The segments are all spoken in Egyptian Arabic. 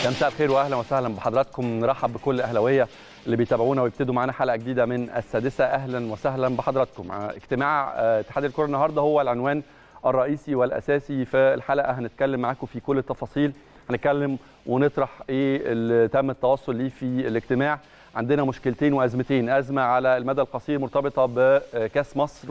مساء الخير واهلا وسهلا بحضراتكم نرحب بكل اهلاويه اللي بيتابعونا ويبتدوا معانا حلقه جديده من السادسه اهلا وسهلا بحضراتكم اجتماع اتحاد الكره النهارده هو العنوان الرئيسي والاساسي في الحلقه هنتكلم معاكم في كل التفاصيل هنتكلم ونطرح ايه اللي تم التوصل ليه في الاجتماع عندنا مشكلتين وازمتين ازمه على المدى القصير مرتبطه بكاس مصر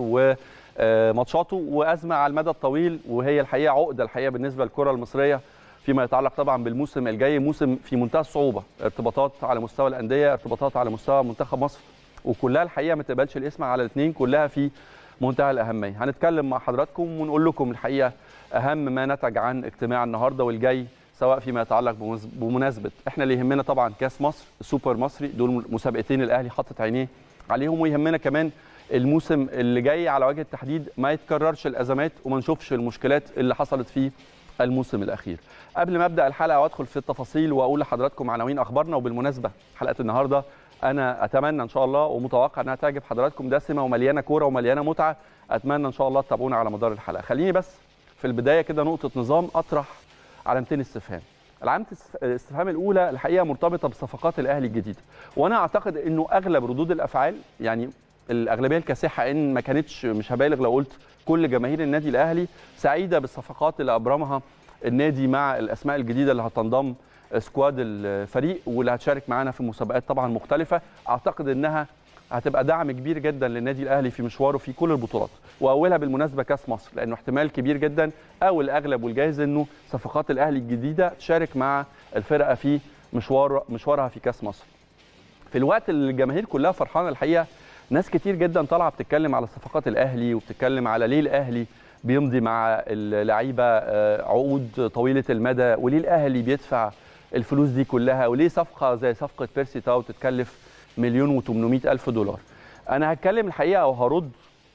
وماتشاته وازمه على المدى الطويل وهي الحقيقه عقده الحقيقه بالنسبه للكره المصريه فيما يتعلق طبعا بالموسم الجاي موسم في منتهى الصعوبه ارتباطات على مستوى الانديه ارتباطات على مستوى منتخب مصر وكلها الحقيقه ما تقبلش الاسم على الاثنين كلها في منتهى الاهميه هنتكلم مع حضراتكم ونقول لكم الحقيقه اهم ما نتج عن اجتماع النهارده والجاي سواء فيما يتعلق بمناسبه احنا اللي يهمنا طبعا كاس مصر سوبر مصري دول مسابقتين الاهلي حاطط عينيه عليهم ويهمنا كمان الموسم اللي جاي على وجه التحديد ما يتكررش الازمات وما نشوفش المشكلات اللي حصلت فيه الموسم الاخير قبل ما ابدا الحلقه وادخل في التفاصيل واقول لحضراتكم عناوين اخبارنا وبالمناسبه حلقه النهارده انا اتمنى ان شاء الله ومتوقع انها تعجب حضراتكم دسمه ومليانه كوره ومليانه متعه اتمنى ان شاء الله تتابعونا على مدار الحلقه خليني بس في البدايه كده نقطه نظام اطرح علامتين استفهام علامه الاستفهام الاولى الحقيقه مرتبطه بصفقات الاهلي الجديده وانا اعتقد انه اغلب ردود الافعال يعني الاغلبيه الكاسحه ان ما كانتش مش هبالغ لو قلت كل جماهير النادي الاهلي سعيده بالصفقات اللي ابرمها النادي مع الاسماء الجديده اللي هتنضم سكواد الفريق واللي هتشارك معانا في مسابقات طبعا مختلفه اعتقد انها هتبقى دعم كبير جدا للنادي الاهلي في مشواره في كل البطولات واولها بالمناسبه كاس مصر لانه احتمال كبير جدا او الاغلب والجاهز انه صفقات الاهلي الجديده تشارك مع الفرقه في مشوار مشوارها في كاس مصر في الوقت اللي الجماهير كلها فرحانه الحقيقه ناس كتير جدا طالعه بتتكلم على صفقات الاهلي وبتتكلم على ليه الاهلي بيمضي مع اللعيبه عقود طويله المدى وليه الاهلي بيدفع الفلوس دي كلها وليه صفقه زي صفقه بيرسي تاو تتكلف مليون و800 الف دولار انا هتكلم الحقيقه وهرد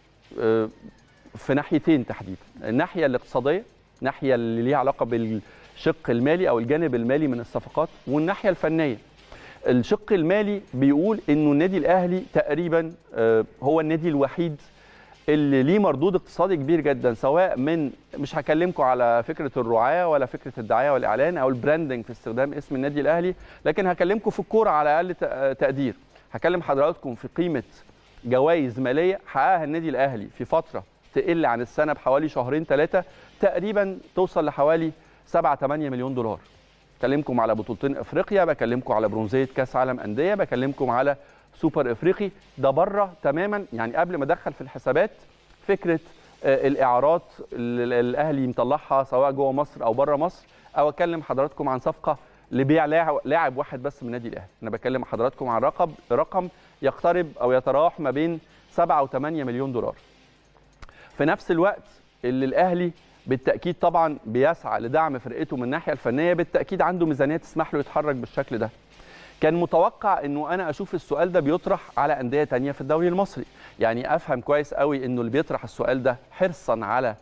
في ناحيتين تحديدا الناحيه الاقتصاديه الناحيه اللي ليها علاقه بالشق المالي او الجانب المالي من الصفقات والناحيه الفنيه الشق المالي بيقول انه النادي الاهلي تقريبا هو النادي الوحيد اللي ليه مردود اقتصادي كبير جدا سواء من مش هكلمكم على فكره الرعايه ولا فكره الدعايه والاعلان او البراندنج في استخدام اسم النادي الاهلي لكن هكلمكم في الكوره على اقل تقدير هكلم حضراتكم في قيمه جوائز ماليه حققها النادي الاهلي في فتره تقل عن السنه بحوالي شهرين ثلاثه تقريبا توصل لحوالي 7 8 مليون دولار بكلمكم على بطولتين افريقيا بكلمكم على برونزيه كاس عالم انديه بكلمكم على سوبر افريقي ده بره تماما يعني قبل ما ادخل في الحسابات فكره الاعارات اللي الاهلي مطلعها سواء جوه مصر او بره مصر او اكلم حضراتكم عن صفقه لبيع لاعب واحد بس من النادي الاهلي انا بكلم حضراتكم عن رقم رقم يقترب او يتراوح ما بين 7 و8 مليون دولار في نفس الوقت اللي الاهلي بالتاكيد طبعا بيسعى لدعم فرقته من الناحيه الفنيه بالتاكيد عنده ميزانيه تسمح له يتحرك بالشكل ده كان متوقع انه انا اشوف السؤال ده بيطرح على انديه تانية في الدوري المصري يعني افهم كويس قوي انه اللي بيطرح السؤال ده حرصا على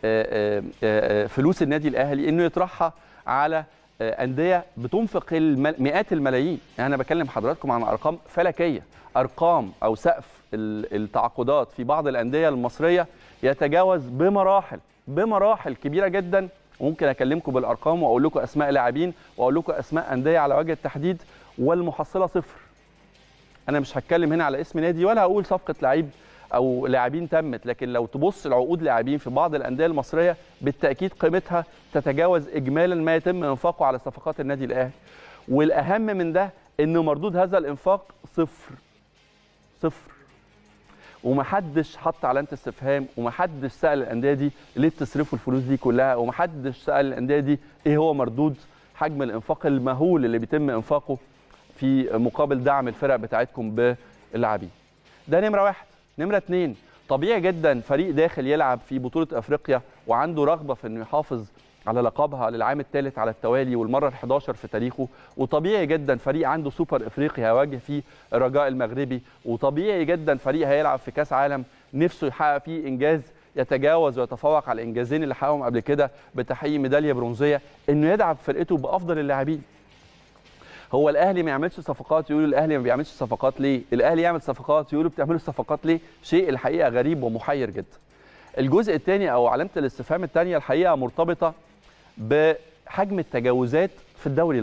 فلوس النادي الاهلي انه يطرحها على انديه بتنفق مئات الملايين يعني انا بكلم حضراتكم عن ارقام فلكيه ارقام او سقف التعاقدات في بعض الانديه المصريه يتجاوز بمراحل بمراحل كبيره جدا وممكن اكلمكم بالارقام واقول لكم اسماء لاعبين واقول لكم اسماء انديه على وجه التحديد والمحصله صفر انا مش هتكلم هنا على اسم نادي ولا هقول صفقه لعيب او لاعبين تمت لكن لو تبص العقود لاعبين في بعض الانديه المصريه بالتاكيد قيمتها تتجاوز اجمالا ما يتم انفاقه على صفقات النادي الاهلي والاهم من ده ان مردود هذا الانفاق صفر صفر ومحدش حط علامه استفهام ومحدش سال الانديه دي ليه بتصرفوا الفلوس دي كلها ومحدش سال الانديه دي ايه هو مردود حجم الانفاق المهول اللي بيتم انفاقه في مقابل دعم الفرق بتاعتكم باللاعبين ده نمره واحد نمره اتنين طبيعي جدا فريق داخل يلعب في بطوله افريقيا وعنده رغبه في انه يحافظ على لقبها للعام الثالث على التوالي والمره ال11 في تاريخه وطبيعي جدا فريق عنده سوبر افريقي هيواجه فيه الرجاء المغربي وطبيعي جدا فريق هيلعب في كاس عالم نفسه يحقق فيه انجاز يتجاوز ويتفوق على الانجازين اللي حققهم قبل كده بتحقيق ميداليه برونزيه انه يدعم فرقته بافضل اللاعبين هو الاهلي ما يعملش صفقات يقولوا الاهلي ما بيعملش صفقات ليه الاهلي يعمل صفقات يقولوا بتعملوا صفقات ليه شيء الحقيقه غريب ومحير جدا الجزء الثاني او علامه الاستفهام الثانيه الحقيقه مرتبطه بحجم التجاوزات في الدوري المصري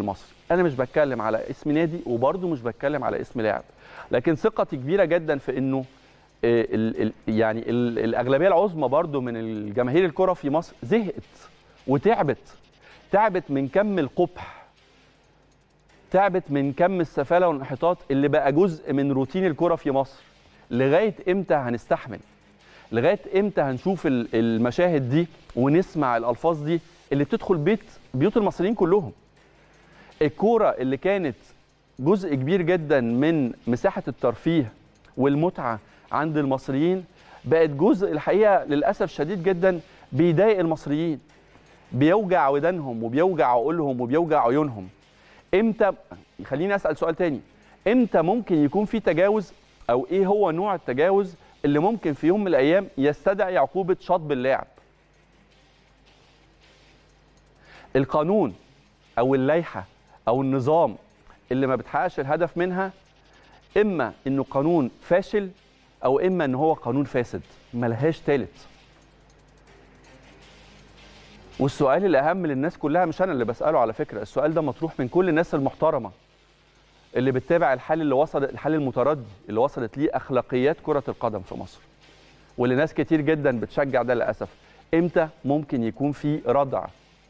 انا مش بتكلم على اسم نادي وبرده مش بتكلم على اسم لاعب لكن ثقتي كبيره جدا في انه ال ال يعني ال الاغلبيه العظمى برضو من الجماهير الكره في مصر زهقت وتعبت تعبت من كم القبح تعبت من كم السفاله والانحطاط اللي بقى جزء من روتين الكره في مصر لغايه امتى هنستحمل لغايه امتى هنشوف المشاهد دي ونسمع الالفاظ دي اللي بتدخل بيت بيوت المصريين كلهم الكوره اللي كانت جزء كبير جدا من مساحه الترفيه والمتعه عند المصريين بقت جزء الحقيقه للاسف شديد جدا بيضايق المصريين بيوجع ودانهم وبيوجع عقولهم وبيوجع عيونهم امتى خليني اسال سؤال تاني امتى ممكن يكون في تجاوز او ايه هو نوع التجاوز اللي ممكن في يوم من الايام يستدعي عقوبه شطب اللاعب القانون او اللائحه او النظام اللي ما بتحققش الهدف منها اما انه قانون فاشل او اما ان هو قانون فاسد ملهاش تالت والسؤال الاهم للناس كلها مش انا اللي بساله على فكره السؤال ده مطروح من كل الناس المحترمه اللي بتتابع الحل اللي وصل الحل المتردي اللي وصلت ليه اخلاقيات كره القدم في مصر واللي ناس كتير جدا بتشجع ده للاسف امتى ممكن يكون في ردع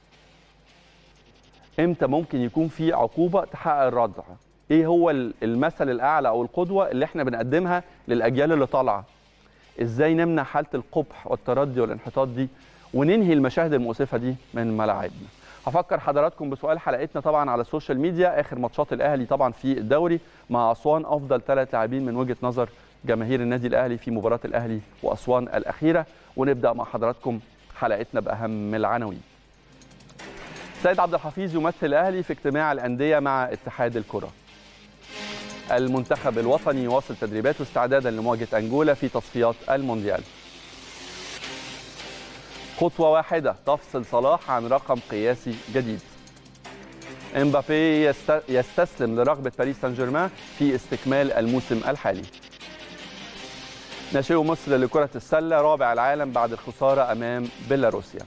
امتى ممكن يكون في عقوبه تحقق الردع ايه هو المثل الاعلى او القدوه اللي احنا بنقدمها للاجيال اللي طالعه ازاي نمنع حاله القبح والتردي والانحطاط دي وننهي المشاهد المؤسفه دي من ملاعبنا هفكر حضراتكم بسؤال حلقتنا طبعا على السوشيال ميديا اخر ماتشات الاهلي طبعا في الدوري مع اسوان افضل ثلاث لاعبين من وجهه نظر جماهير النادي الاهلي في مباراه الاهلي واسوان الاخيره ونبدا مع حضراتكم حلقتنا باهم العناوين سيد عبد الحفيظ يمثل الاهلي في اجتماع الانديه مع اتحاد الكره المنتخب الوطني يواصل تدريباته استعدادا لمواجهه انجولا في تصفيات المونديال خطوه واحده تفصل صلاح عن رقم قياسي جديد امبابي يستسلم لرغبه باريس سان جيرمان في استكمال الموسم الحالي ناشئو مصر لكره السله رابع العالم بعد الخساره امام بيلاروسيا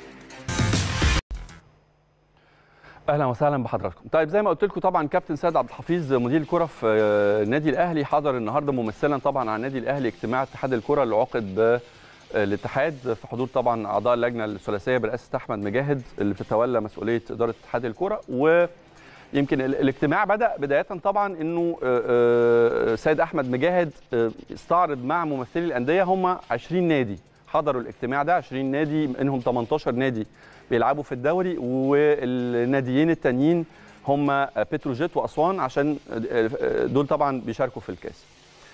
اهلا وسهلا بحضراتكم طيب زي ما قلت لكم طبعا كابتن سيد عبد الحفيظ مدير الكره في النادي الاهلي حضر النهارده ممثلا طبعا عن النادي الاهلي اجتماع اتحاد الكره اللي عقد بالاتحاد في حضور طبعا اعضاء اللجنه الثلاثيه برئاسه احمد مجاهد اللي بتتولى مسؤوليه اداره اتحاد الكره ويمكن الاجتماع بدا بدايه طبعا انه سيد احمد مجاهد استعرض مع ممثلي الانديه هم 20 نادي حضروا الاجتماع ده 20 نادي منهم 18 نادي بيلعبوا في الدوري والناديين التانيين هم بتروجيت واسوان عشان دول طبعا بيشاركوا في الكاس.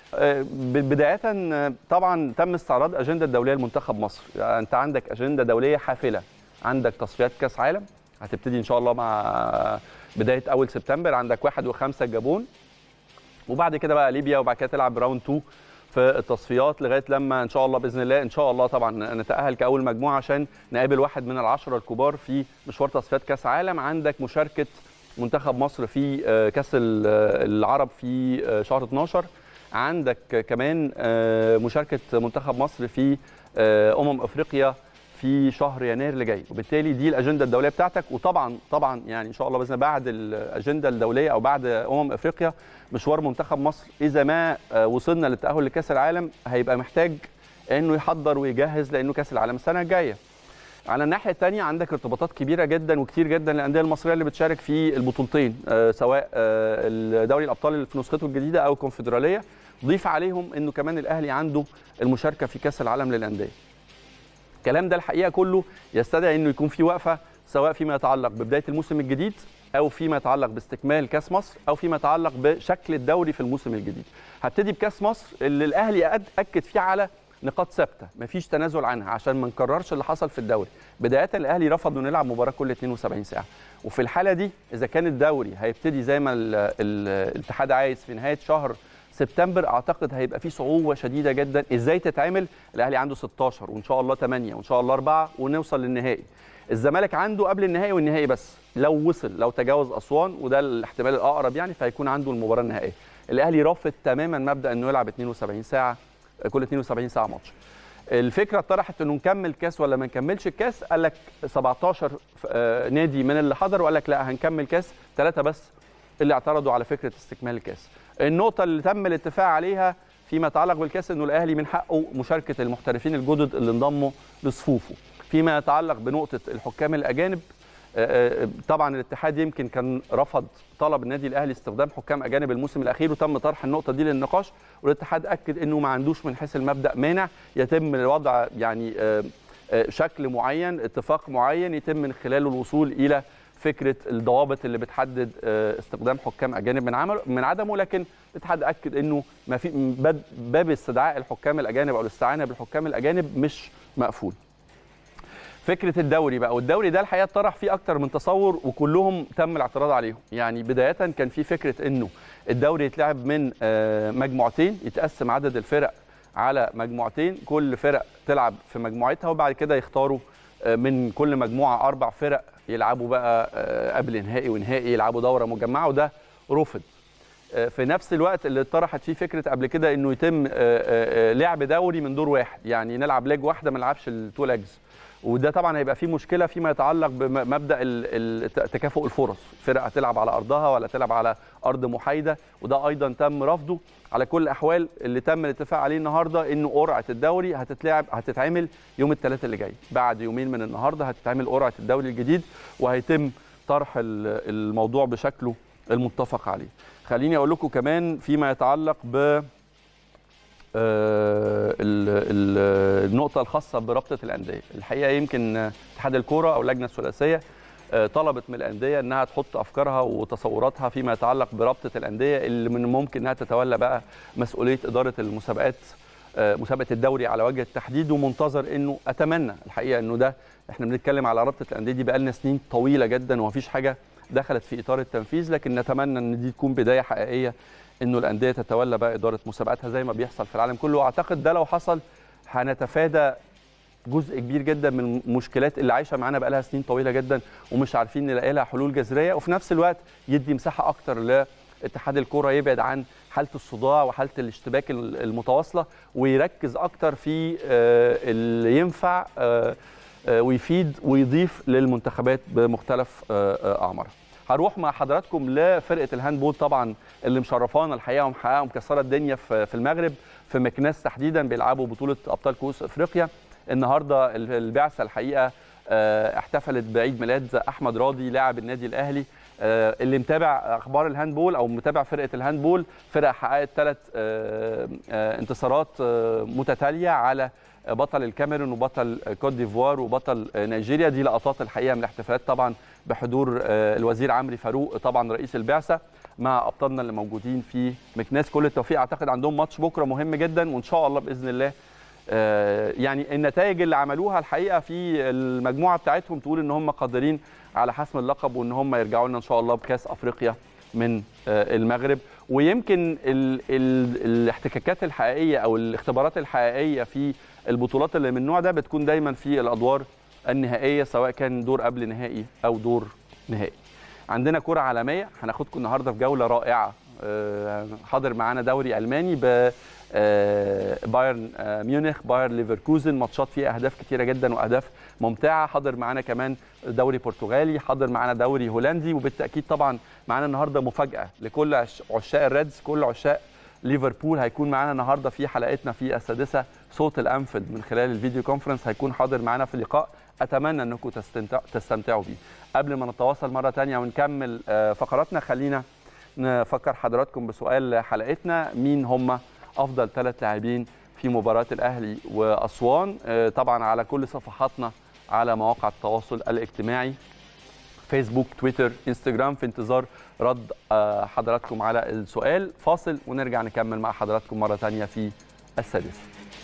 بدايه طبعا تم استعراض اجنده الدوليه لمنتخب مصر، يعني انت عندك اجنده دوليه حافله، عندك تصفيات كاس عالم هتبتدي ان شاء الله مع بدايه اول سبتمبر عندك واحد وخمسه الجابون وبعد كده بقى ليبيا وبعد كده تلعب راوند 2 في التصفيات لغايه لما ان شاء الله باذن الله ان شاء الله طبعا نتاهل كاول مجموعه عشان نقابل واحد من العشره الكبار في مشوار تصفيات كاس عالم عندك مشاركه منتخب مصر في كاس العرب في شهر 12 عندك كمان مشاركه منتخب مصر في امم افريقيا في شهر يناير اللي جاي وبالتالي دي الاجنده الدوليه بتاعتك وطبعا طبعا يعني ان شاء الله باذن بعد الاجنده الدوليه او بعد امم افريقيا مشوار منتخب مصر اذا ما وصلنا للتاهل لكاس العالم هيبقى محتاج انه يحضر ويجهز لانه كاس العالم السنه الجايه على الناحيه الثانيه عندك ارتباطات كبيره جدا وكتير جدا للانديه المصريه اللي بتشارك في البطولتين سواء دوري الابطال اللي في نسخته الجديده او الكونفدراليه ضيف عليهم انه كمان الاهلي عنده المشاركه في كاس العالم للانديه الكلام ده الحقيقه كله يستدعي انه يكون في وقفه سواء فيما يتعلق ببدايه الموسم الجديد او فيما يتعلق باستكمال كاس مصر او فيما يتعلق بشكل الدوري في الموسم الجديد هبتدي بكاس مصر اللي الاهلي اكد فيه على نقاط ثابته مفيش تنازل عنها عشان ما نكررش اللي حصل في الدوري بدايه الاهلي رفض انه يلعب مباراه كل 72 ساعه وفي الحاله دي اذا كان الدوري هيبتدي زي ما الاتحاد عايز في نهايه شهر سبتمبر اعتقد هيبقى في صعوبه شديده جدا ازاي تتعمل الاهلي عنده 16 وان شاء الله 8 وان شاء الله 4 ونوصل للنهائي الزمالك عنده قبل النهائي والنهائي بس لو وصل لو تجاوز اسوان وده الاحتمال الاقرب يعني فهيكون عنده المباراه النهائيه الاهلي رافض تماما مبدا انه يلعب 72 ساعه كل 72 ساعه ماتش الفكره اتطرحت انه نكمل كاس ولا ما نكملش الكاس قال لك 17 آه، نادي من اللي حضر وقال لك لا هنكمل كاس ثلاثه بس اللي اعترضوا على فكره استكمال الكاس النقطه اللي تم الاتفاق عليها فيما يتعلق بالكاس انه الاهلي من حقه مشاركه المحترفين الجدد اللي انضموا لصفوفه فيما يتعلق بنقطه الحكام الاجانب آه، آه، طبعا الاتحاد يمكن كان رفض طلب النادي الاهلي استخدام حكام اجانب الموسم الاخير وتم طرح النقطه دي للنقاش والاتحاد اكد انه ما عندوش من حيث المبدا مانع يتم وضع يعني آه، آه، شكل معين اتفاق معين يتم من خلاله الوصول الى فكره الضوابط اللي بتحدد آه، استخدام حكام اجانب من عمل من عدمه لكن الاتحاد اكد انه ما في باب- باب استدعاء الحكام الاجانب او الاستعانه بالحكام الاجانب مش مقفول فكره الدوري بقى والدوري ده الحقيقه اتطرح فيه اكتر من تصور وكلهم تم الاعتراض عليهم يعني بدايه كان في فكره انه الدوري يتلعب من آه، مجموعتين يتقسم عدد الفرق على مجموعتين كل فرق تلعب في مجموعتها وبعد كده يختاروا آه، من كل مجموعه اربع فرق يلعبوا بقى آه، قبل نهائي ونهائي يلعبوا دوره مجمعه وده رفض آه، في نفس الوقت اللي اتطرحت فيه فكره قبل كده انه يتم آه، آه، آه، لعب دوري من دور واحد يعني نلعب ليج واحده ما نلعبش التو ليجز وده طبعا هيبقى فيه مشكله فيما يتعلق بمبدا ال- ال- تكافؤ الفرص فرقه تلعب على ارضها ولا تلعب على ارض محايده وده ايضا تم رفضه على كل الاحوال اللي تم الاتفاق عليه النهارده انه قرعه الدوري هتتلعب هتتعمل يوم الثلاثاء اللي جاي بعد يومين من النهارده هتتعمل قرعه الدوري الجديد وهيتم طرح ال- الموضوع بشكله المتفق عليه خليني اقول لكم كمان فيما يتعلق ب آه، ال- ال- النقطة الخاصة برابطة الأندية الحقيقة يمكن آه، اتحاد الكورة أو اللجنة الثلاثية آه، طلبت من الأندية أنها تحط أفكارها وتصوراتها فيما يتعلق برابطة الأندية اللي من الممكن أنها تتولى بقى مسؤولية إدارة المسابقات آه، مسابقة الدوري على وجه التحديد ومنتظر أنه أتمنى الحقيقة أنه ده احنا بنتكلم على رابطة الأندية دي بقالنا سنين طويلة جدا ومفيش حاجة دخلت في إطار التنفيذ لكن نتمنى أن دي تكون بداية حقيقية انه الانديه تتولى بقى اداره مسابقاتها زي ما بيحصل في العالم كله واعتقد ده لو حصل هنتفادى جزء كبير جدا من المشكلات اللي عايشه معانا بقى لها سنين طويله جدا ومش عارفين نلاقي لها حلول جذريه وفي نفس الوقت يدي مساحه اكتر لاتحاد الكوره يبعد عن حاله الصداع وحاله الاشتباك المتواصله ويركز اكتر في آه، اللي ينفع آه، آه، ويفيد ويضيف للمنتخبات بمختلف آه، آه، اعمارها. هروح مع حضراتكم لفرقه الهاندبول طبعا اللي مشرفانا الحقيقه ومحققه ومكسره الدنيا في في المغرب في مكناس تحديدا بيلعبوا بطوله ابطال كؤوس افريقيا النهارده ال- البعثه الحقيقه آه، احتفلت بعيد ميلاد احمد راضي لاعب النادي الاهلي آه، اللي متابع اخبار الهاندبول او متابع فرقه الهاندبول فرقه حققت ثلاث انتصارات آه، متتاليه على بطل الكاميرون وبطل كوت ديفوار وبطل نيجيريا دي لقطات الحقيقه من الاحتفالات طبعا بحضور آه، الوزير عمرو فاروق طبعا رئيس البعثه مع ابطالنا اللي موجودين في مكناس كل التوفيق اعتقد عندهم ماتش بكره مهم جدا وان شاء الله باذن الله آه، يعني النتائج اللي عملوها الحقيقه في المجموعه بتاعتهم تقول ان هم قادرين على حسم اللقب وان هم يرجعوا لنا ان شاء الله بكاس افريقيا من آه، المغرب ويمكن ال ال الاحتكاكات الحقيقيه او الاختبارات الحقيقيه في البطولات اللي من النوع ده بتكون دايما في الادوار النهائيه سواء كان دور قبل نهائي او دور نهائي عندنا كرة عالمية هناخدكم النهارده في جولة رائعة آه، حاضر معانا دوري ألماني ب آه، بايرن آه، ميونخ بايرن ليفركوزن ماتشات فيها أهداف كتيرة جدا وأهداف ممتعة حاضر معانا كمان دوري برتغالي حاضر معانا دوري هولندي وبالتأكيد طبعا معانا النهارده مفاجأة لكل عش- عشاق الريدز كل عشاق ليفربول هيكون معانا النهارده في حلقتنا في السادسة صوت الأنفد من خلال الفيديو كونفرنس هيكون حاضر معانا في اللقاء أتمنى أنكم تستمتع- تستمتعوا بيه قبل ما نتواصل مرة تانية ونكمل آه، فقراتنا خلينا نفكر حضراتكم بسؤال حلقتنا مين هم أفضل ثلاث لاعبين في مباراة الأهلي وأسوان آه، طبعا على كل صفحاتنا على مواقع التواصل الاجتماعي فيسبوك تويتر انستجرام في انتظار رد آه، حضراتكم على السؤال فاصل ونرجع نكمل مع حضراتكم مرة تانية في السادسة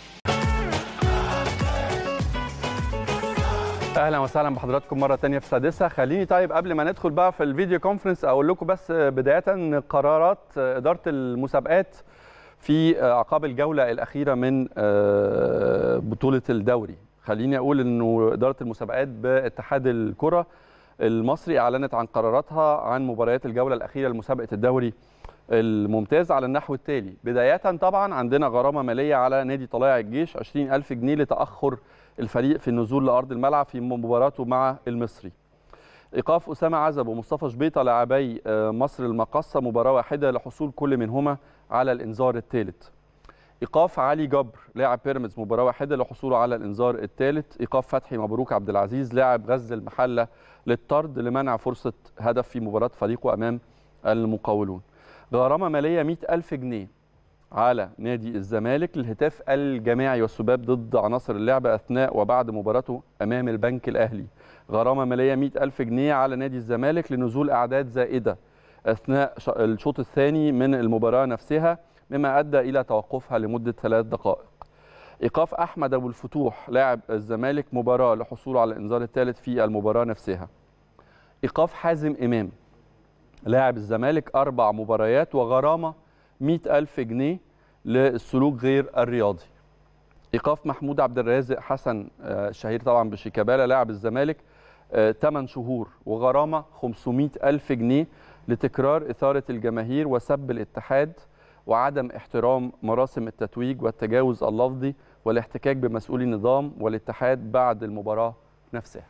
اهلا وسهلا بحضراتكم مره تانية في السادسه خليني طيب قبل ما ندخل بقى في الفيديو كونفرنس اقول لكم بس بدايه قرارات اداره المسابقات في اعقاب الجوله الاخيره من آه، بطوله الدوري خليني اقول انه اداره المسابقات باتحاد الكره المصري اعلنت عن قراراتها عن مباريات الجوله الاخيره لمسابقه الدوري الممتاز على النحو التالي بداية طبعا عندنا غرامة مالية على نادي طلائع الجيش 20000 جنيه لتأخر الفريق في النزول لأرض الملعب في مباراته مع المصري إيقاف أسامة عزب ومصطفى شبيطة لاعبي مصر المقصة مباراة واحدة لحصول كل منهما على الإنذار الثالث ايقاف علي جبر لاعب بيراميدز مباراه واحده لحصوله على الانذار الثالث ايقاف فتحي مبروك عبد العزيز لاعب غزل المحله للطرد لمنع فرصه هدف في مباراه فريقه امام المقاولون غرامه ماليه 100000 جنيه على نادي الزمالك للهتاف الجماعي والسباب ضد عناصر اللعبه اثناء وبعد مباراته امام البنك الاهلي غرامه ماليه 100000 جنيه على نادي الزمالك لنزول اعداد زائده اثناء الشوط الثاني من المباراه نفسها مما ادى الى توقفها لمده ثلاث دقائق. ايقاف احمد ابو الفتوح لاعب الزمالك مباراه لحصوله على الانذار الثالث في المباراه نفسها. ايقاف حازم امام لاعب الزمالك اربع مباريات وغرامه 100000 جنيه للسلوك غير الرياضي. ايقاف محمود عبد الرازق حسن الشهير طبعا بشيكابالا لاعب الزمالك 8 شهور وغرامه 500000 جنيه لتكرار اثاره الجماهير وسب الاتحاد وعدم احترام مراسم التتويج والتجاوز اللفظي والاحتكاك بمسؤولي النظام والاتحاد بعد المباراة نفسها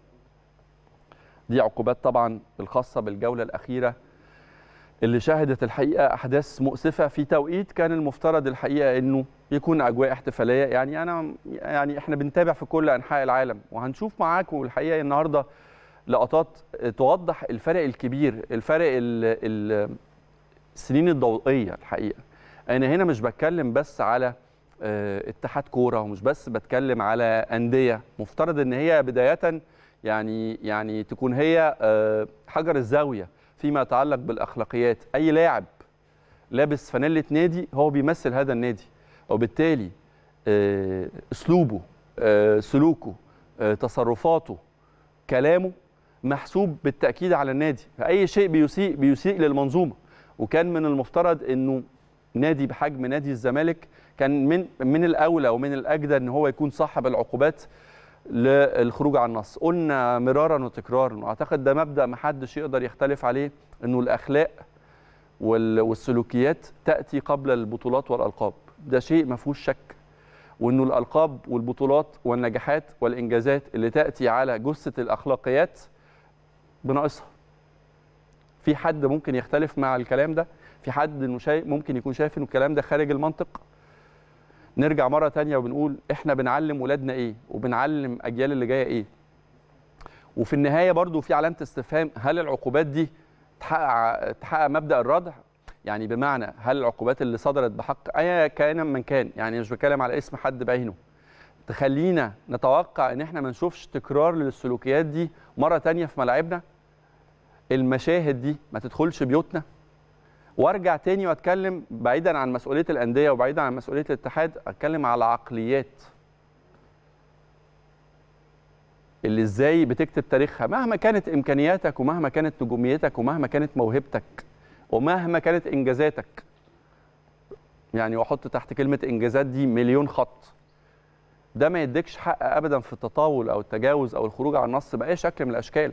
دي عقوبات طبعا الخاصة بالجولة الأخيرة اللي شهدت الحقيقة أحداث مؤسفة في توقيت كان المفترض الحقيقة أنه يكون أجواء احتفالية يعني أنا يعني إحنا بنتابع في كل أنحاء العالم وهنشوف معاكم الحقيقة النهاردة لقطات توضح الفرق الكبير الفرق ال ال السنين الضوئيه الحقيقه انا هنا مش بتكلم بس على اتحاد كوره ومش بس بتكلم على انديه مفترض ان هي بدايه يعني يعني تكون هي حجر الزاويه فيما يتعلق بالاخلاقيات اي لاعب لابس فانيله نادي هو بيمثل هذا النادي وبالتالي اسلوبه سلوكه تصرفاته كلامه محسوب بالتاكيد على النادي فاي شيء بيسيء بيسيء للمنظومه وكان من المفترض انه نادي بحجم نادي الزمالك كان من من الاولى ومن الاجدى ان هو يكون صاحب العقوبات للخروج عن النص قلنا مرارا وتكرارا واعتقد ده مبدا ما حدش يقدر يختلف عليه انه الاخلاق والسلوكيات تاتي قبل البطولات والالقاب ده شيء ما فيهوش شك وانه الالقاب والبطولات والنجاحات والانجازات اللي تاتي على جثه الاخلاقيات بناقصها في حد ممكن يختلف مع الكلام ده في حد انه شايف ممكن يكون شايف انه الكلام ده خارج المنطق نرجع مره تانية وبنقول احنا بنعلم ولادنا ايه وبنعلم اجيال اللي جايه ايه وفي النهايه برضو في علامه استفهام هل العقوبات دي تحقق تحقق مبدا الردع يعني بمعنى هل العقوبات اللي صدرت بحق اي كائنا من كان يعني مش بتكلم على اسم حد بعينه تخلينا نتوقع ان احنا ما نشوفش تكرار للسلوكيات دي مره تانية في ملاعبنا المشاهد دي ما تدخلش بيوتنا وارجع تاني واتكلم بعيدا عن مسؤوليه الانديه وبعيدا عن مسؤوليه الاتحاد اتكلم على عقليات اللي ازاي بتكتب تاريخها مهما كانت امكانياتك ومهما كانت نجوميتك ومهما كانت موهبتك ومهما كانت انجازاتك يعني واحط تحت كلمه انجازات دي مليون خط ده ما يديكش حق ابدا في التطاول او التجاوز او الخروج عن النص باي شكل من الاشكال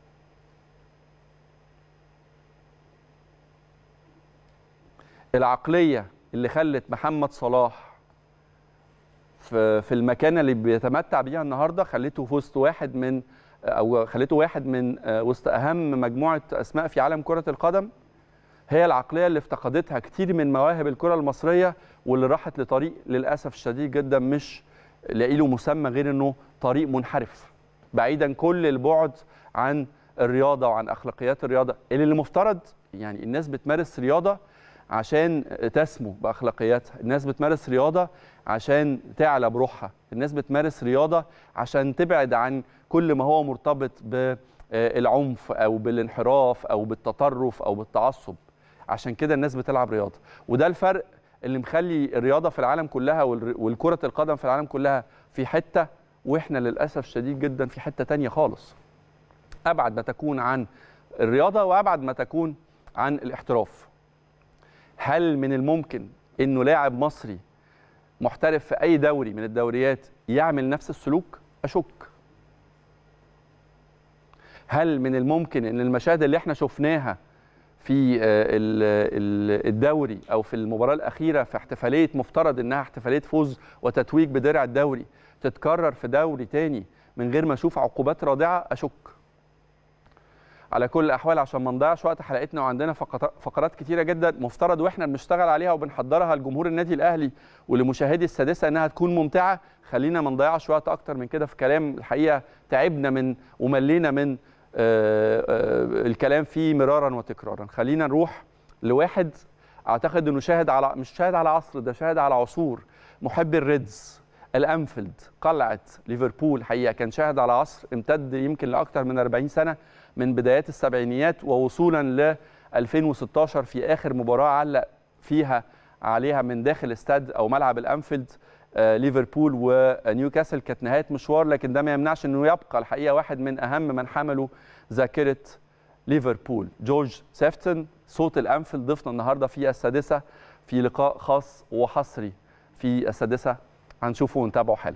العقليه اللي خلت محمد صلاح في في المكانه اللي بيتمتع بيها النهارده خليته في وسط واحد من او خليته واحد من وسط اهم مجموعه اسماء في عالم كره القدم هي العقليه اللي افتقدتها كتير من مواهب الكره المصريه واللي راحت لطريق للاسف الشديد جدا مش لاقي له مسمى غير انه طريق منحرف بعيدا كل البعد عن الرياضه وعن اخلاقيات الرياضه اللي المفترض يعني الناس بتمارس رياضه عشان تسمو باخلاقياتها الناس بتمارس رياضه عشان تعلى بروحها الناس بتمارس رياضه عشان تبعد عن كل ما هو مرتبط بالعنف او بالانحراف او بالتطرف او بالتعصب عشان كده الناس بتلعب رياضه وده الفرق اللي مخلي الرياضه في العالم كلها والكره القدم في العالم كلها في حته واحنا للاسف شديد جدا في حته تانية خالص ابعد ما تكون عن الرياضه وابعد ما تكون عن الاحتراف هل من الممكن انه لاعب مصري محترف في اي دوري من الدوريات يعمل نفس السلوك اشك هل من الممكن ان المشاهد اللي احنا شفناها في الدوري او في المباراه الاخيره في احتفاليه مفترض انها احتفاليه فوز وتتويج بدرع الدوري تتكرر في دوري تاني من غير ما اشوف عقوبات رادعه اشك على كل الاحوال عشان ما نضيعش وقت حلقتنا وعندنا فقرات كتيره جدا مفترض واحنا بنشتغل عليها وبنحضرها لجمهور النادي الاهلي ولمشاهدي السادسه انها تكون ممتعه خلينا ما نضيعش وقت اكتر من كده في كلام الحقيقه تعبنا من وملينا من آآ آآ الكلام فيه مرارا وتكرارا خلينا نروح لواحد اعتقد انه شاهد على مش شاهد على عصر ده شاهد على عصور محب الريدز الانفيلد قلعه ليفربول حقيقه كان شاهد على عصر امتد يمكن لاكثر من 40 سنه من بدايات السبعينيات ووصولا ل 2016 في اخر مباراه علق فيها عليها من داخل استاد او ملعب الانفيلد آه ليفربول ونيوكاسل كانت نهايه مشوار لكن ده ما يمنعش انه يبقى الحقيقه واحد من اهم من حملوا ذاكره ليفربول جورج سيفتون صوت الانفيلد ضيفنا النهارده في السادسه في لقاء خاص وحصري في السادسه هنشوفه ونتابعه حالا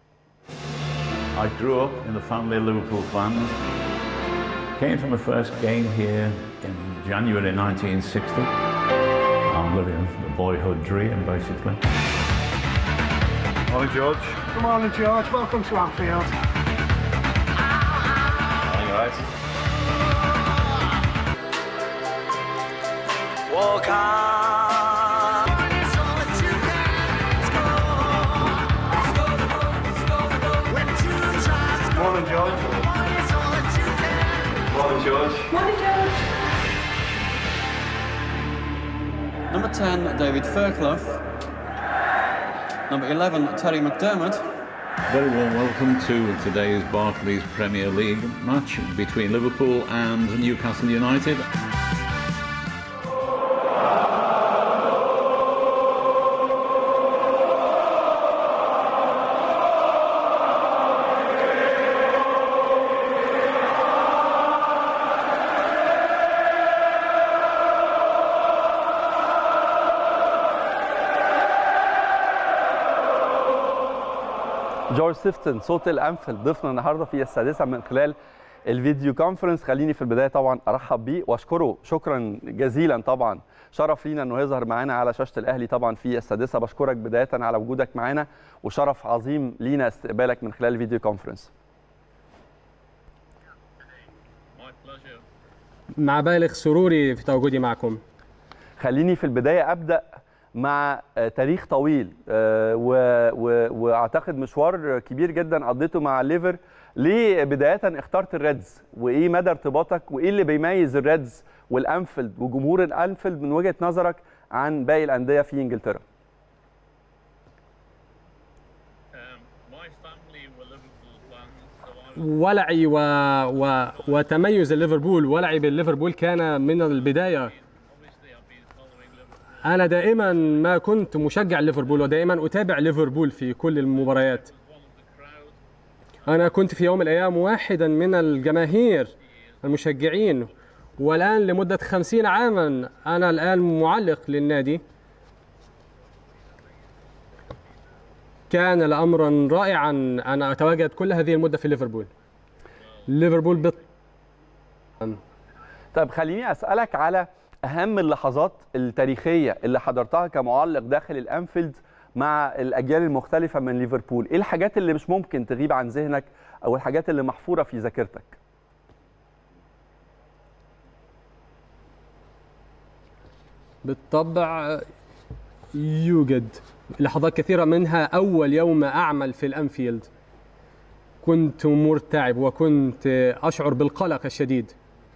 I grew up in the family of Liverpool fans. Came from the first game here in January 1960. I'm living the boyhood dream, basically. Morning, George. Good morning, George. Welcome to Anfield. Morning, guys. Walk on. Morning, George. Morning, George. Number 10, David Fairclough. Number 11, Terry McDermott. Very warm welcome to today's Barclays Premier League match between Liverpool and Newcastle United. جورج سيفتن صوت الانفيلد ضيفنا النهارده في السادسه من خلال الفيديو كونفرنس خليني في البدايه طبعا ارحب بيه واشكره شكرا جزيلا طبعا شرف لينا انه يظهر معانا على شاشه الاهلي طبعا في السادسه بشكرك بدايه على وجودك معانا وشرف عظيم لينا استقبالك من خلال الفيديو كونفرنس مع بالغ سروري في تواجدي معكم خليني في البدايه ابدا مع آه، تاريخ طويل آه، و- و- واعتقد مشوار كبير جدا قضيته مع ليفر ليه بدايه اخترت الريدز وايه مدى ارتباطك وايه اللي بيميز الريدز والانفيلد وجمهور الانفيلد من وجهه نظرك عن باقي الانديه في انجلترا Um, my family were Liverpool fans, so I ولعي و... و... وتميز ليفربول ولعي بالليفربول كان من البدايه obviously I've been following Liverpool. انا دائما ما كنت مشجع ليفربول ودائما اتابع ليفربول في كل المباريات One of the crowd. انا كنت في يوم من الايام واحدا من الجماهير المشجعين والان لمده خمسين عاما انا الان معلق للنادي كان الامر رائعا انا اتواجد كل هذه المده في ليفربول ليفربول بت... طيب خليني اسالك على اهم اللحظات التاريخيه اللي حضرتها كمعلق داخل الانفيلد مع الاجيال المختلفه من ليفربول ايه الحاجات اللي مش ممكن تغيب عن ذهنك او الحاجات اللي محفوره في ذاكرتك بالطبع يوجد لحظات كثيرة منها أول يوم أعمل في الأنفيلد كنت مرتعب وكنت أشعر بالقلق الشديد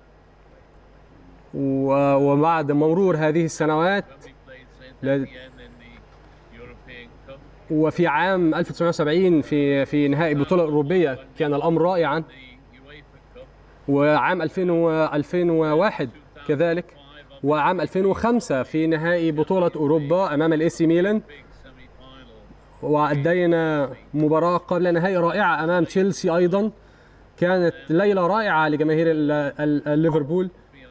و- وبعد مرور هذه السنوات We played St. لا- Etienne in the European Cup. وفي عام 1970 في في نهائي البطولة الأوروبية كان الأمر رائعا The UEFA Cup. وعام 2000 و- 2001 كذلك وعام 2005 في نهائي بطولة أوروبا أمام الإي سي ميلان Big semi-final. وأدينا مباراة قبل نهائي رائعة أمام تشيلسي أيضا كانت ليلة رائعة لجماهير ال- ال- الليفربول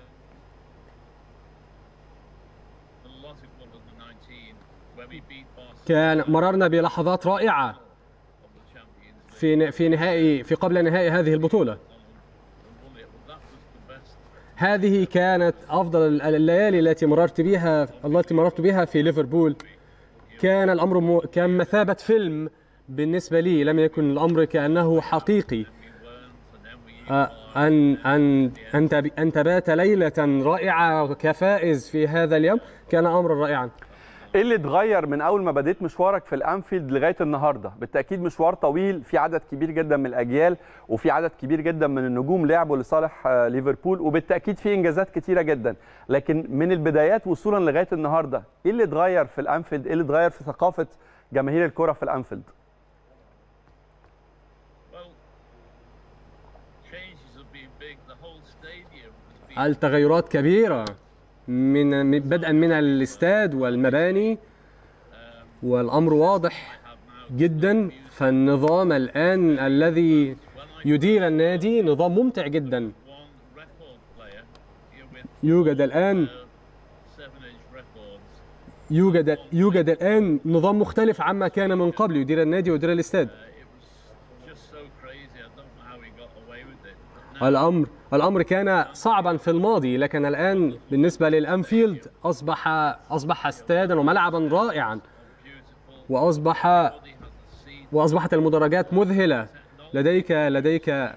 The loss of under 19 when we beat Barcelona كان مررنا بلحظات رائعة of the Champions في ن- في نهائي في قبل نهائي هذه البطولة and won it. But that was the best هذه كانت افضل الليالي التي مررت بها التي مررت بها في ليفربول كان الامر م... كان مثابه فيلم بالنسبه لي لم يكن الامر كانه حقيقي آه، ان ان ان تب- ان تبات ليله رائعه كفائز في هذا اليوم كان امرا رائعا ايه اللي اتغير من اول ما بديت مشوارك في الانفيلد لغايه النهارده بالتاكيد مشوار طويل في عدد كبير جدا من الاجيال وفي عدد كبير جدا من النجوم لعبوا لصالح آه، ليفربول وبالتاكيد في انجازات كتيره جدا لكن من البدايات وصولا لغايه النهارده ايه اللي اتغير في الانفيلد ايه اللي اتغير في ثقافه جماهير الكره في الانفيلد Well, changes have been big. The whole stadium has been التغيرات كبيره من من- بدءا من الاستاد والمباني والامر واضح جدا فالنظام الان الذي يدير النادي نظام ممتع جدا one record player here with يوجد الان seven inch records. يوجد يوجد الان نظام مختلف عما كان من قبل يدير النادي ويدير الاستاد It was just so crazy. I don't know how he got away with it. But now الامر الامر كان صعبا في الماضي لكن الان بالنسبه للانفيلد اصبح اصبح استادا وملعبا رائعا beautiful. واصبح He has a seat. واصبحت المدرجات مذهله لديك لديك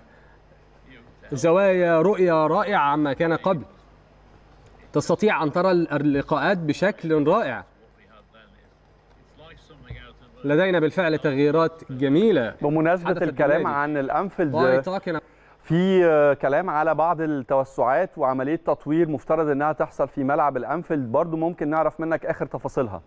زوايا رؤيه رائعه عما كان قبل تستطيع ان ترى اللقاءات بشكل رائع What we had then is it's like something out of a لدينا بالفعل تغييرات جميله بمناسبه حدثت الكلام بالنادي. عن الانفيلد By talking في آه، كلام على بعض التوسعات وعمليه تطوير مفترض انها تحصل في ملعب الانفيلد برضو ممكن نعرف منك اخر تفاصيلها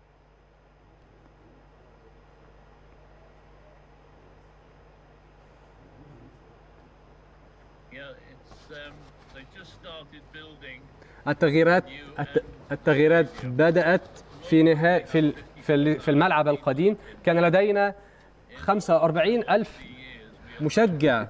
Yeah, it's um, they just started building التغييرات الت- التغييرات بدأت في نهاية في ال- في ال- في الملعب القديم كان لدينا 45 ألف مشجع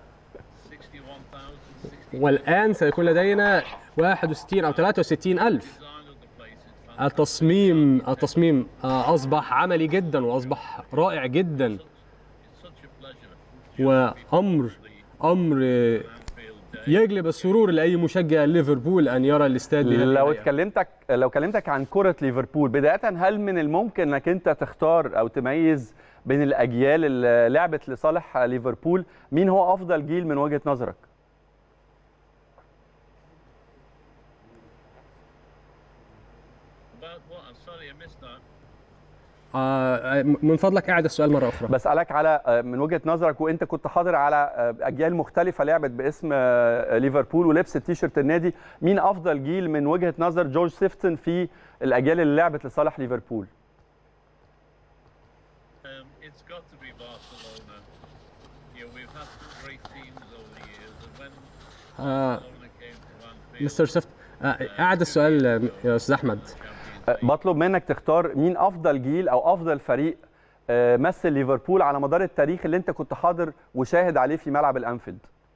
61,000 والآن سيكون لدينا 61 أو 63 ألف design of the place is fantastic. التصميم التصميم آه، أصبح عملي جدا وأصبح رائع جدا It's such a pleasure. وأمر أمر آه، Anfield Day. يجلب السرور لأي مشجع ليفربول أن يرى الاستاد بهذه لو الهيئة. اتكلمتك لو كلمتك عن كرة ليفربول بداية هل من الممكن انك انت تختار او تميز بين الاجيال اللي لعبت لصالح ليفربول مين هو افضل جيل من وجهة نظرك؟ About what? I'm sorry, I missed that. آه، من فضلك أعد السؤال مرة أخرى بسألك على آه، من وجهة نظرك وانت كنت حاضر على آه، اجيال مختلفة لعبت باسم آه، ليفربول ولبس التيشيرت النادي مين افضل جيل من وجهة نظر جورج سيفتون في الاجيال اللي لعبت لصالح ليفربول؟ Um, it's got to be Barcelona. You know, we've had some great teams over the years, and when آه، Barcelona came to Anfield, مستر سيفت آه، أعد السؤال آه، يا أستاذ أحمد آه، بطلب منك تختار مين افضل جيل او افضل فريق آه، مثل ليفربول على مدار التاريخ اللي انت كنت حاضر وشاهد عليه في ملعب الانفيلد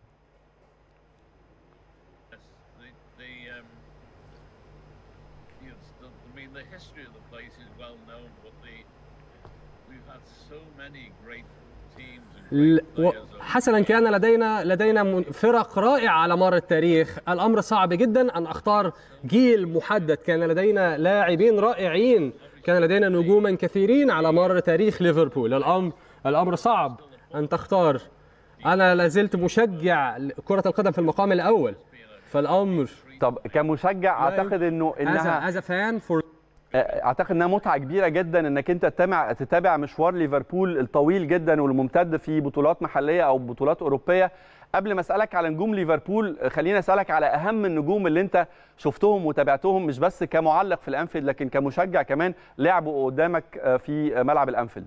yes, the, the, um, you know, it's the, I mean, the history of the place is well known, but the we've had so many great teams and ل- great و- players. over حسنا كان لدينا لدينا من- فرق رائعة على مر التاريخ الأمر صعب جدا أن أختار جيل محدد كان لدينا لاعبين رائعين كان لدينا نجوما كثيرين على مر تاريخ ليفربول الأمر الأمر صعب أن تختار أنا لازلت مشجع كرة القدم في المقام الأول فالأمر طب كمشجع اعتقد انه as a, انها as a fan for اعتقد انها متعه كبيره جدا انك انت تتابع تتابع مشوار ليفربول الطويل جدا والممتد في بطولات محليه او بطولات اوروبيه قبل ما اسالك على نجوم ليفربول خليني اسالك على اهم النجوم اللي انت شفتهم وتابعتهم مش بس كمعلق في الانفيلد لكن كمشجع كمان لعبوا قدامك في ملعب الانفيلد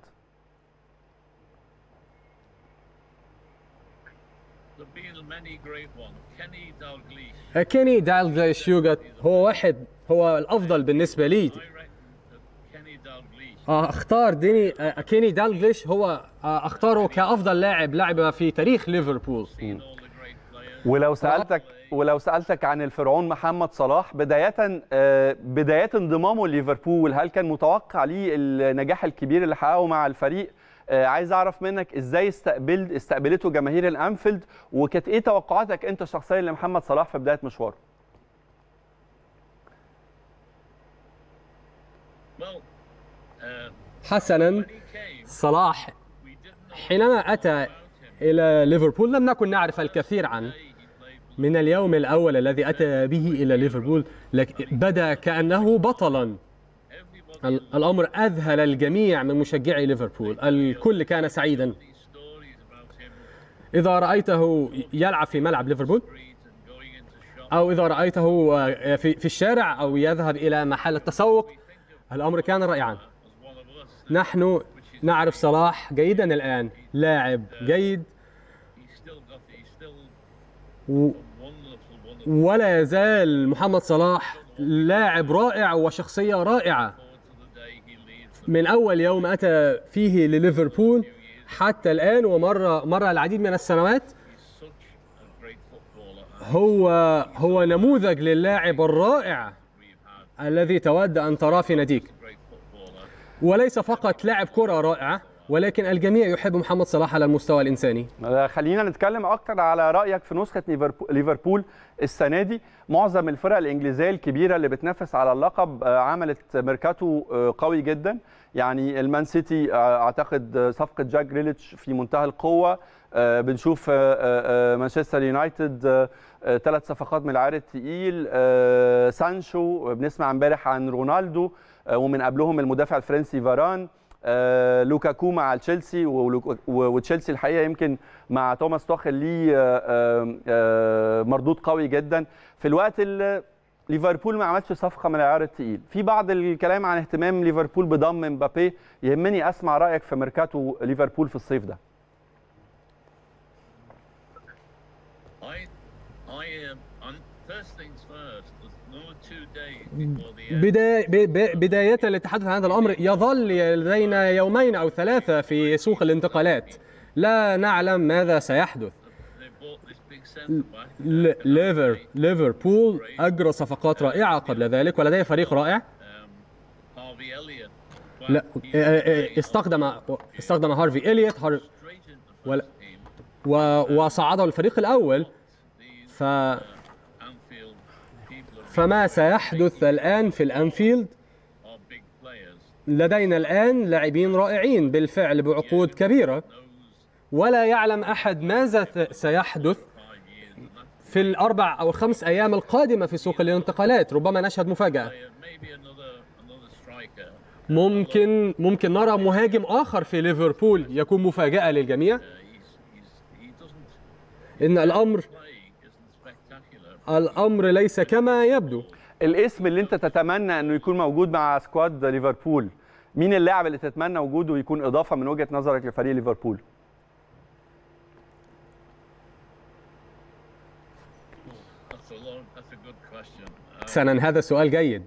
There've been many great ones. Kenny Dalglish. كيني دالجليش يوجد هو واحد هو الأفضل بالنسبة لي I reckon that Kenny Dalglish آه، اختار ديني آه، كيني دالجليش هو آه، اختاره كافضل لاعب لعب في تاريخ ليفربول seen all the great players. ولو سالتك ولو سالتك عن الفرعون محمد صلاح بدايه آه، بدايات انضمامه لليفربول هل كان متوقع ليه النجاح الكبير اللي حققه مع الفريق آه، عايز اعرف منك ازاي استقبل استقبلته جماهير الانفيلد وكانت ايه توقعاتك انت شخصيا لمحمد صلاح في بدايه مشواره Well, uh, حسنا when he came, صلاح we didn't know حينما أتى about him. إلى ليفربول لم نكن نعرف الكثير عنه He played من اليوم الأول الذي أتى به إلى ليفربول لك بدا كأنه بطلا everybody ال- الأمر أذهل الجميع من مشجعي ليفربول الكل كان سعيدا these stories about him إذا رأيته يلعب في ملعب ليفربول street and going into shops. أو إذا رأيته آه، في في الشارع أو يذهب إلى محل التسوق الأمر كان رائعا as one of us. نحن نعرف صلاح جيدا الآن لاعب جيد He's still got, he's still و- wonderful, wonderful ولا يزال محمد صلاح لاعب رائع وشخصية رائعة forward to the day he leaves them. من أول يوم أتى فيه لليفربول حتى الآن ومر مر العديد من السنوات He's such a great footballer. هو هو نموذج للاعب الرائع We've had الذي تود أن تراه في ناديك a great footballer. وليس فقط لاعب كرة رائع ولكن الجميع يحب محمد صلاح على المستوى الإنساني آه، خلينا نتكلم اكتر على رايك في نسخه ليفربو- ليفربول السنه دي معظم الفرق الانجليزيه الكبيره اللي بتنافس على اللقب آه، عملت ميركاتو آه، قوي جدا يعني المان سيتي آه، اعتقد آه، صفقه جاك جريليتش في منتهى القوه آه، بنشوف آه، آه، آه، مانشستر يونايتد ثلاث صفقات من العيار الثقيل آه، سانشو بنسمع امبارح عن رونالدو آه، ومن قبلهم المدافع الفرنسي فاران آه، لوكاكو مع تشيلسي ولوكا- و- وتشيلسي الحقيقه يمكن مع توماس توخل ليه آه، آه، آه، مردود قوي جدا في الوقت اللي ليفربول ما عملش صفقه من العيار الثقيل في بعض الكلام عن اهتمام ليفربول بضم مبابي يهمني اسمع رايك في ميركاتو ليفربول في الصيف ده I, I am. On first things first. There's no two days before the end. بداية, ب- ب- بداية للتحدث عن هذا الأمر يظل لدينا يومين أو ثلاثة في سوق الانتقالات لا نعلم ماذا سيحدث They bought this big centre back. ل- ليفر ليفربول أجرى صفقات رائعة قبل ذلك ولديه فريق رائع Um, Harvey Elliott. لا But he's آه، آه، played استخدم استخدم هارفي إليوت هار straight into the ولا- first team. و- وصعده الفريق الأول These ف uh, Anfield people are, فما سيحدث الآن في الأنفيلد are big players. لدينا الآن لاعبين رائعين بالفعل بعقود كبيرة Knows ولا يعلم أحد ماذا ت- سيحدث five years and that في الأربع أو الخمس أيام القادمة في سوق الانتقالات ربما نشهد مفاجأة player, maybe another another striker. ممكن ممكن نرى مهاجم آخر في ليفربول يكون مفاجأة للجميع Uh, he's, he's, he doesn't إن الأمر play isn't spectacular. الأمر ليس كما يبدو الاسم اللي انت تتمنى انه يكون موجود مع سكواد ليفربول مين اللاعب اللي تتمنى وجوده يكون اضافه من وجهه نظرك لفريق ليفربول That's a long, that's a good question. Uh, حسنا هذا سؤال جيد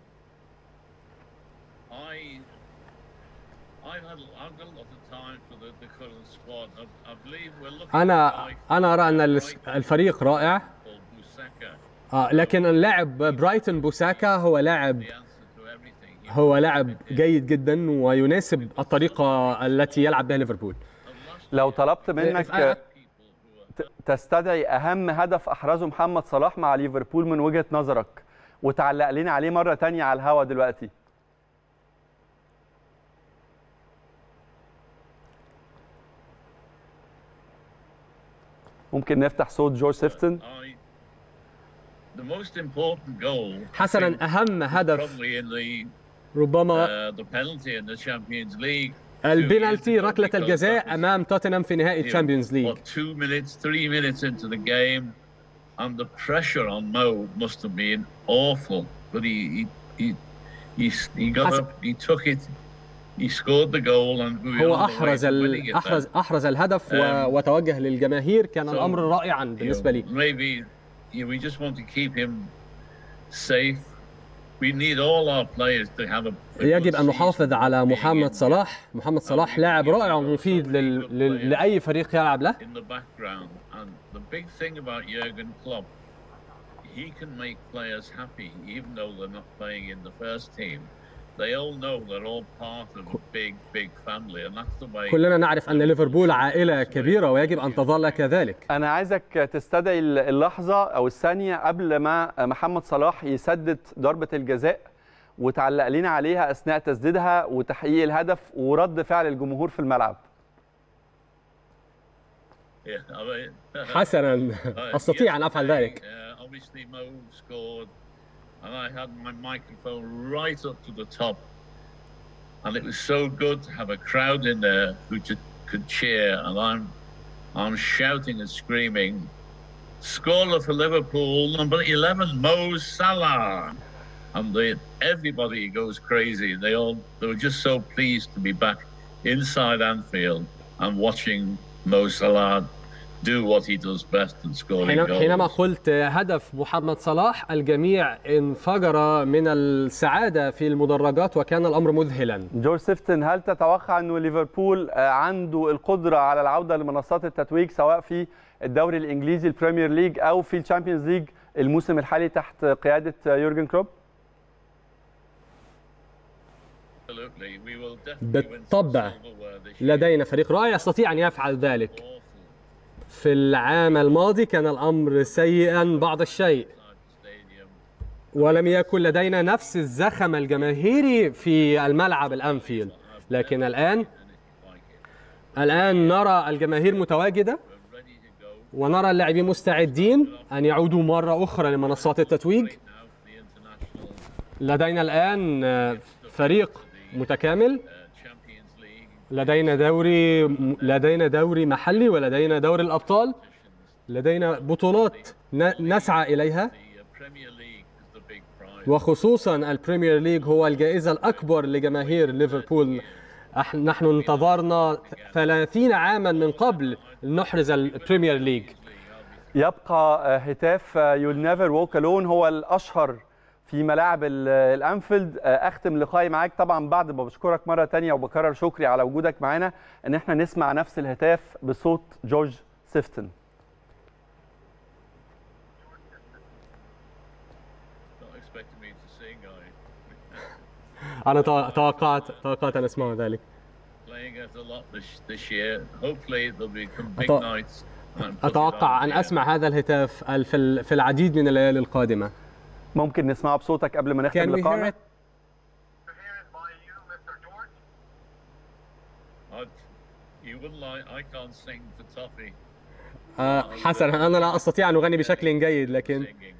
I, I've had, I've got a lot of time for the, the current squad. I, I believe we're looking أنا at أنا أرى أن الس- الفريق رائع called Busaka, آه، لكن اللاعب برايتون بوساكا هو لاعب the answer to everything. He هو لاعب جيد جدا ويناسب الطريقة التي يلعب بها ليفربول لو طلبت منك آه، آه، ت- تستدعي اهم هدف احرزه محمد صلاح مع ليفربول من وجهه نظرك وتعلق لنا عليه مره تانية على الهوا دلوقتي ممكن نفتح صوت جورج سيفتن I, the most important goal, I حسنا think, أهم هدف probably in the ربما uh, the penalty in the Champions League. two البنالتي years ago, ركلة because الجزاء that was, أمام توتنهام في نهائي you know, الشامبيونز ليج What, two minutes, three minutes into the game, and the pressure on Mo must have been awful. But he he he, he, he got حسب. up, he took it, he scored the goal, and we were هو on the way أحرز to ال... winning it. أحرز then. أحرز الهدف و... Um, وتوجه للجماهير كان so, الأمر رائعا You بالنسبة know, لي maybe you know, we just want to keep him safe. We need all our players to have a, a يجب good أن نحافظ season على being محمد in- صلاح محمد صلاح لاعب رائع ومفيد لل... لل... لأي فريق يلعب له in the background. And the big thing about Jurgen Klopp, he can make players happy, even though they're not playing in the first team. They all know they're all part of a big, big family, and that's the way. كلنا نعرف أن ليفربول عائلة كبيرة ويجب أن تظل كذلك انا عايزك تستدعي اللحظه او الثانيه قبل ما محمد صلاح يسدد ضربه الجزاء وتعلق لنا عليها اثناء تسديدها وتحقيق الهدف ورد فعل الجمهور في الملعب Yeah, I mean, حسنا uh, استطيع ان افعل ذلك yesterday, uh, obviously, Mo scored, and I had my microphone right up to the top, and it was so good to have a crowd in there who just could cheer, and I'm, I'm shouting and screaming, scorer for Liverpool, number 11, Mo Salah, and they, everybody goes crazy. They all, they were just so pleased to be back inside Anfield and watching Mo Salah do what he does best and scoring حين- goals. حينما قلت هدف محمد صلاح الجميع انفجر من السعادة في المدرجات وكان الأمر مذهلا جورج سيفتن هل تتوقع انه ليفربول آه، عنده القدره على العوده لمنصات التتويج سواء في الدوري الانجليزي البريمير ليج او في الشامبيونز ليج الموسم الحالي تحت قياده آه، يورجن كلوب Absolutely. We will definitely win some بالطبع silverware this year. لدينا فريق رائع يستطيع أن يفعل ذلك Awful في العام الماضي كان الأمر سيئا بعض الشيء inside the stadium. ولم يكن لدينا نفس الزخم الجماهيري في الملعب الأنفيلد لكن الآن الآن نرى الجماهير متواجدة We're ready to go ونرى اللاعبين مستعدين أن يعودوا مرة أخرى لمنصات التتويج now for the international لدينا الآن آه، فريق متكامل uh, Champions League لدينا دوري لدينا دوري محلي ولدينا دوري الأبطال لدينا بطولات ن- نسعى إليها The uh, Premier League is the big prize. وخصوصا البريمير ليج هو الجائزة الأكبر لجماهير ليفربول أح- نحن انتظرنا 30 عاما من قبل نحرز البريمير ليج يبقى آه، هتاف يول نيفر ووك الون هو الاشهر في ملاعب ال- الانفيلد آه، اختم لقائي معاك طبعا بعد ما بشكرك مره تانية وبكرر شكري على وجودك معانا ان احنا نسمع نفس الهتاف بصوت جورج سيفتن Not expecting me to sing, are you? أنا تو- توقعت توقعت أن أسمع ذلك Playing it a lot this, this year. Hopefully there'll be some big أتو- nights. and put it أتوقع on أن the أسمع هذا الهتاف ال- في ال- في العديد من الليالي القادمة ممكن نسمعه بصوتك قبل ما Can نختم we hear لقائنا it? I'd, you wouldn't like, I can't sing for Toffee آه، حسنا أنا لا أستطيع أن أغني بشكل جيد لكن singing.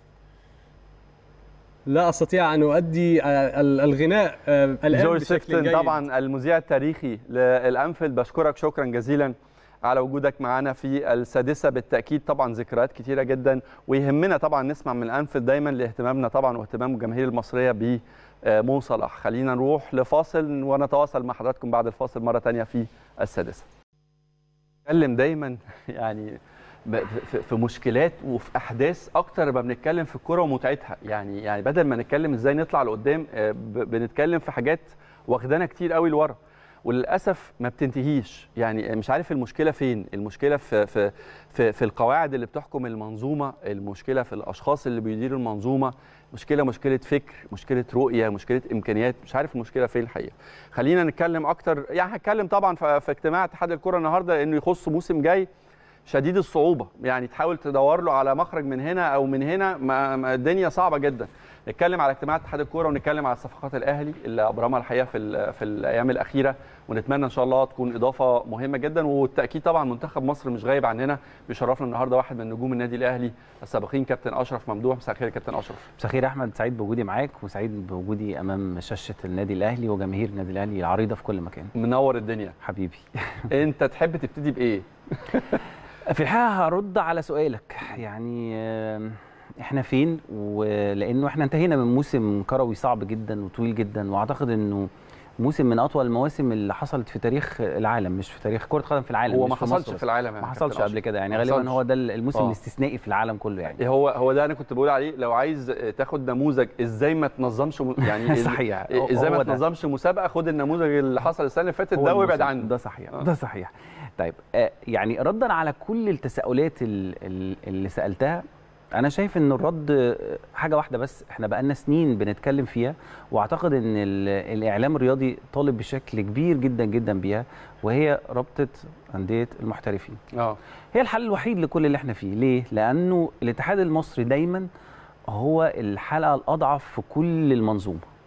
لا أستطيع أن أؤدي آه، ال- الغناء آه، الآن جورج بشكل سيفتن جيد طبعا المذيع التاريخي للانفيلد بشكرك شكرا جزيلا على وجودك معنا في السادسه بالتاكيد طبعا ذكريات كتيره جدا ويهمنا طبعا نسمع من الانفيلد دايما لاهتمامنا طبعا واهتمام الجماهير المصريه ب مو صلاح خلينا نروح لفاصل ونتواصل مع حضراتكم بعد الفاصل مره تانية في السادسه نتكلم دايما يعني ب- في- في مشكلات وفي احداث اكتر ما بنتكلم في الكوره ومتعتها يعني يعني بدل ما نتكلم ازاي نطلع لقدام آه، ب- بنتكلم في حاجات واخدانا كتير قوي لورا وللاسف ما بتنتهيش يعني مش عارف المشكله فين المشكله في في في, في القواعد اللي بتحكم المنظومه المشكله في الاشخاص اللي بيديروا المنظومه مشكله مشكله فكر مشكله رؤيه مشكله امكانيات مش عارف المشكله فين الحقيقه خلينا نتكلم اكتر يعني هتكلم طبعا في في اجتماع اتحاد الكره النهارده لانه يخص موسم جاي شديد الصعوبه يعني تحاول تدور له على مخرج من هنا او من هنا ما ما الدنيا صعبه جدا نتكلم على اجتماع اتحاد الكوره ونتكلم على صفقات الاهلي اللي ابرمها الحقيقه في ال- في الايام الاخيره ونتمنى ان شاء الله تكون اضافه مهمه جدا والتاكيد طبعا منتخب مصر مش غايب عننا بيشرفنا النهارده واحد من نجوم النادي الاهلي السابقين كابتن اشرف ممدوح مساء الخير يا كابتن اشرف مساء الخير يا احمد سعيد بوجودي معاك وسعيد بوجودي امام شاشه النادي الاهلي وجماهير النادي الاهلي العريضه في كل مكان منور الدنيا حبيبي انت تحب تبتدي بايه في الحقيقه هرد على سؤالك يعني آم، احنا فين ولانه احنا انتهينا من موسم كروي صعب جدا وطويل جدا واعتقد انه موسم من اطول المواسم اللي حصلت في تاريخ العالم مش في تاريخ كره قدم في العالم هو مش ما في حصلش مصر في بس. العالم يا ما كابتن حصلش أشرف. قبل كده يعني ما غالبا حصلش. هو ده الموسم آه. الاستثنائي في العالم كله يعني هو هو ده انا كنت بقول عليه لو عايز تاخد نموذج ازاي ما تنظمش م- يعني إز- صحيح. هو- ازاي هو ما ده. تنظمش مسابقه خد النموذج اللي حصل السنه اللي فاتت هو ده وابعد الموسم. عنه ده صحيح آه. ده صحيح طيب آه، يعني ردا على كل التساؤلات ال- ال- اللي سالتها انا شايف ان الرد آه، حاجه واحده بس احنا بقالنا سنين بنتكلم فيها واعتقد ان ال- الاعلام الرياضي طالب بشكل كبير جدا جدا بيها وهي رابطه انديه المحترفين اه هي الحل الوحيد لكل اللي احنا فيه ليه لانه الاتحاد المصري دايما هو الحلقه الاضعف في كل المنظومه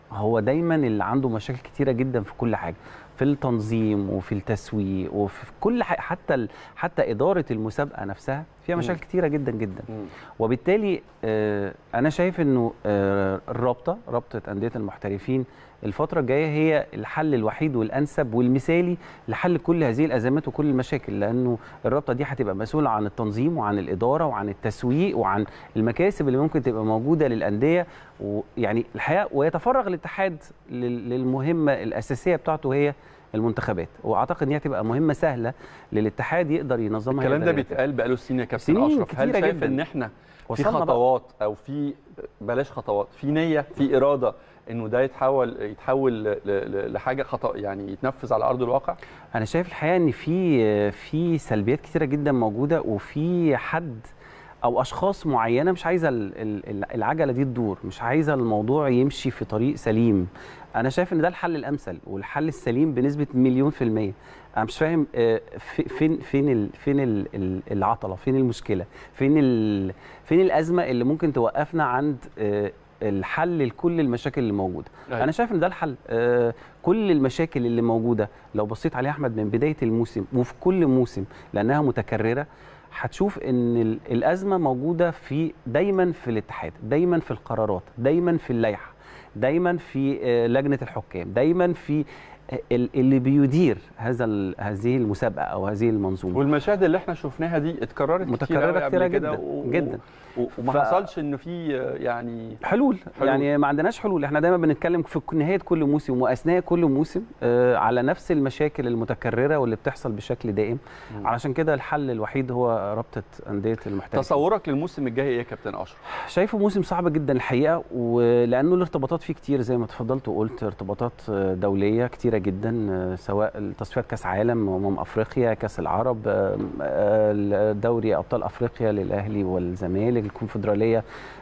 هو دايما اللي عنده مشاكل كتيره جدا في كل حاجه في التنظيم وفي التسويق وفي كل حاجه حتى ال- حتى اداره المسابقه نفسها فيها مشاكل كتيره جدا جدا مم. وبالتالي آه، انا شايف انه آه، الرابطه رابطه انديه المحترفين الفتره الجايه هي الحل الوحيد والانسب والمثالي لحل كل هذه الازمات وكل المشاكل لانه الرابطه دي هتبقى مسؤوله عن التنظيم وعن الاداره وعن التسويق وعن المكاسب اللي ممكن تبقى موجوده للانديه ويعني الحقيقه ويتفرغ الاتحاد لل- للمهمه الاساسيه بتاعته هي المنتخبات واعتقد ان هي هتبقى مهمه سهله للاتحاد يقدر ينظمها الكلام ده يقدر بيتقال بقاله سنين يا كابتن سنين اشرف هل كتيرة شايف جداً. ان احنا في وصلنا بقى. خطوات او في بلاش خطوات في نيه في اراده انه ده يتحول يتحول ل- ل- لحاجه خطا يعني يتنفذ على ارض الواقع انا شايف الحقيقه ان في في سلبيات كتيره جدا موجوده وفي حد او اشخاص معينه مش عايزه ال- ال- العجله دي تدور مش عايزه الموضوع يمشي في طريق سليم انا شايف ان ده الحل الامثل والحل السليم بنسبه مليون في الميه انا مش فاهم آه، في- فين فين ال فين ال- ال- العطله فين المشكله فين ال فين الازمه اللي ممكن توقفنا عند آه، الحل لكل المشاكل اللي موجوده أيوة. انا شايف ان ده الحل آه، كل المشاكل اللي موجوده لو بصيت عليها احمد من بدايه الموسم وفي كل موسم لانها متكرره هتشوف ان ال- الازمه موجوده في دايما في الاتحاد دايما في القرارات دايما في اللائحه دايما في آه، لجنه الحكام دايما في آه، ال- اللي بيدير هذا ال- هذه المسابقه او هذه المنظومه والمشاهد اللي احنا شفناها دي اتكررت متكررة كتير أوي قبل كتيرة كده جداً، و- جداً. و- وما ف- حصلش انه في آه، يعني حلول. حلول. يعني ما عندناش حلول احنا دايما بنتكلم في نهايه كل موسم واثناء كل موسم آه على نفس المشاكل المتكرره واللي بتحصل بشكل دائم مم. علشان كده الحل الوحيد هو رابطه انديه المحترفين تصورك للموسم الجاي ايه يا كابتن اشرف شايفه موسم صعب جدا الحقيقه ولانه الارتباطات فيه كتير زي ما اتفضلت وقلت ارتباطات آه، دوليه كتيره جدا آه، سواء تصفيات كاس عالم امم افريقيا كاس العرب آه، آه، دوري ابطال افريقيا للاهلي والزمالك الكونفدراليه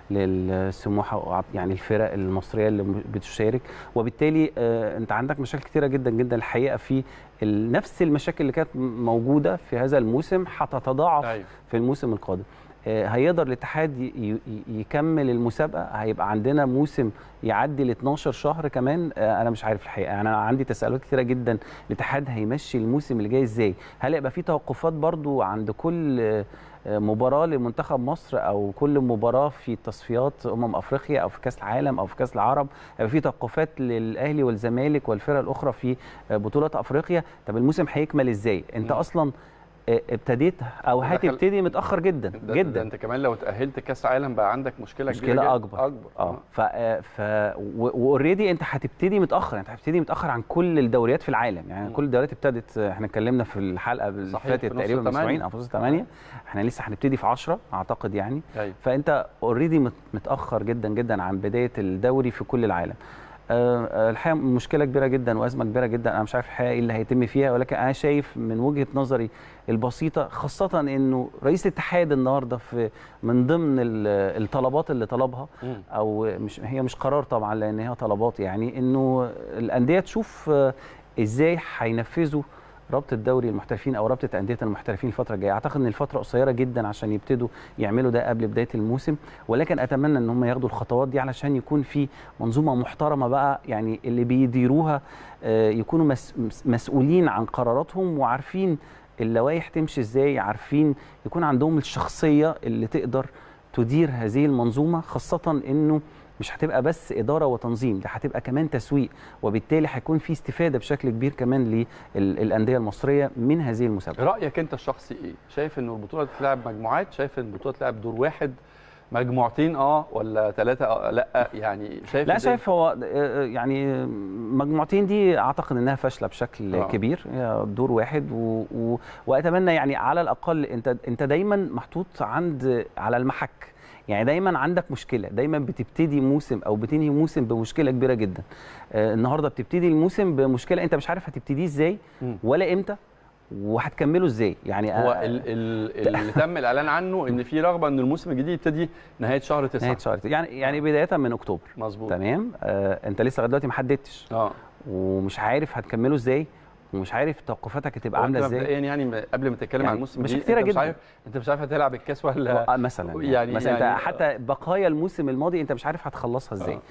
للسموحه وع- يعني الفرق المصريه اللي م- بتشارك وبالتالي آه، انت عندك مشاكل كتيره جدا جدا الحقيقه في ال- نفس المشاكل اللي كانت م- موجوده في هذا الموسم هتتضاعف أيوة. في الموسم القادم آه، هيقدر الاتحاد ي- ي- يكمل المسابقه هيبقى عندنا موسم يعدي ال 12 شهر كمان آه، انا مش عارف الحقيقه يعني انا عندي تساؤلات كتيره جدا الاتحاد هيمشي الموسم اللي جاي ازاي هل هيبقى في توقفات برضو عند كل آه، آه، مباراه لمنتخب مصر او كل مباراه في تصفيات امم افريقيا او في كاس العالم او في كاس العرب هيبقى في توقفات للاهلي والزمالك والفرق الاخرى في آه، بطوله افريقيا طب الموسم هيكمل ازاي انت مم. اصلا آه، ابتديت او دخل- هتبتدي متاخر جدا ده, ده جدا انت كمان لو تاهلت كاس عالم بقى عندك مشكله كبيره مشكله جداً. اكبر اكبر اه ف ف واوريدي انت هتبتدي متاخر انت هتبتدي متاخر عن كل الدوريات في العالم يعني مم. كل الدوريات ابتدت احنا اتكلمنا في الحلقه اللي صحيح، فاتت في نص تقريبا التمانية. اسبوعين او في نص 8 احنا لسه هنبتدي في 10 اعتقد يعني أيوة. فانت اوريدي متاخر جدا جدا عن بدايه الدوري في كل العالم آه، آه، الحقيقه مشكله كبيره جدا وازمه كبيره جدا انا مش عارف الحقيقه ايه اللي هيتم فيها ولكن انا شايف من وجهه نظري البسيطه خاصه انه رئيس الاتحاد النهارده في من ضمن ال- الطلبات اللي طلبها مم. او مش هي مش قرار طبعا لان هي طلبات يعني انه الانديه تشوف آه، ازاي هينفذوا رابطه دوري المحترفين او رابطه انديه المحترفين الفتره الجايه اعتقد ان الفتره قصيره جدا عشان يبتدوا يعملوا ده قبل بدايه الموسم ولكن اتمنى ان هم ياخدوا الخطوات دي علشان يكون في منظومه محترمه بقى يعني اللي بيديروها آه، يكونوا مس- مس- مسؤولين عن قراراتهم وعارفين اللوائح تمشي ازاي عارفين يكون عندهم الشخصيه اللي تقدر تدير هذه المنظومه خاصه انه مش هتبقى بس اداره وتنظيم ده هتبقى كمان تسويق وبالتالي هيكون في استفاده بشكل كبير كمان للانديه المصريه من هذه المسابقه رايك انت الشخصي ايه شايف ان البطوله تلعب مجموعات شايف ان البطوله تلعب دور واحد مجموعتين اه ولا ثلاثه آه لا يعني شايف لا إزاي؟ شايف هو آه، يعني مجموعتين دي اعتقد انها فاشله بشكل آه. آه. كبير هي دور واحد و... و... واتمنى يعني على الاقل انت انت دايما محطوط عند على المحك يعني دايما عندك مشكله دايما بتبتدي موسم او بتنهي موسم بمشكله كبيره جدا آه النهارده بتبتدي الموسم بمشكله انت مش عارف هتبتديه ازاي مم. ولا امتى وهتكمله ازاي يعني هو آه، ال- ال- اللي تم الاعلان عنه ان في رغبه ان الموسم الجديد يبتدي نهايه شهر 9 نهايه شهر يعني يعني بدايه من اكتوبر مظبوط تمام آه انت لسه لغايه دلوقتي ما حددتش اه ومش عارف هتكمله ازاي ومش عارف توقفاتك هتبقى هو انت عامله ازاي مبدئيا يعني م- قبل ما تتكلم يعني عن الموسم مش الجديد، كتيرة انت مش جداً. عارف انت مش عارف هتلعب الكاس ولا آه، مثلا يعني, يعني- مثلا يعني- انت حتى بقايا الموسم الماضي انت مش عارف هتخلصها ازاي آه.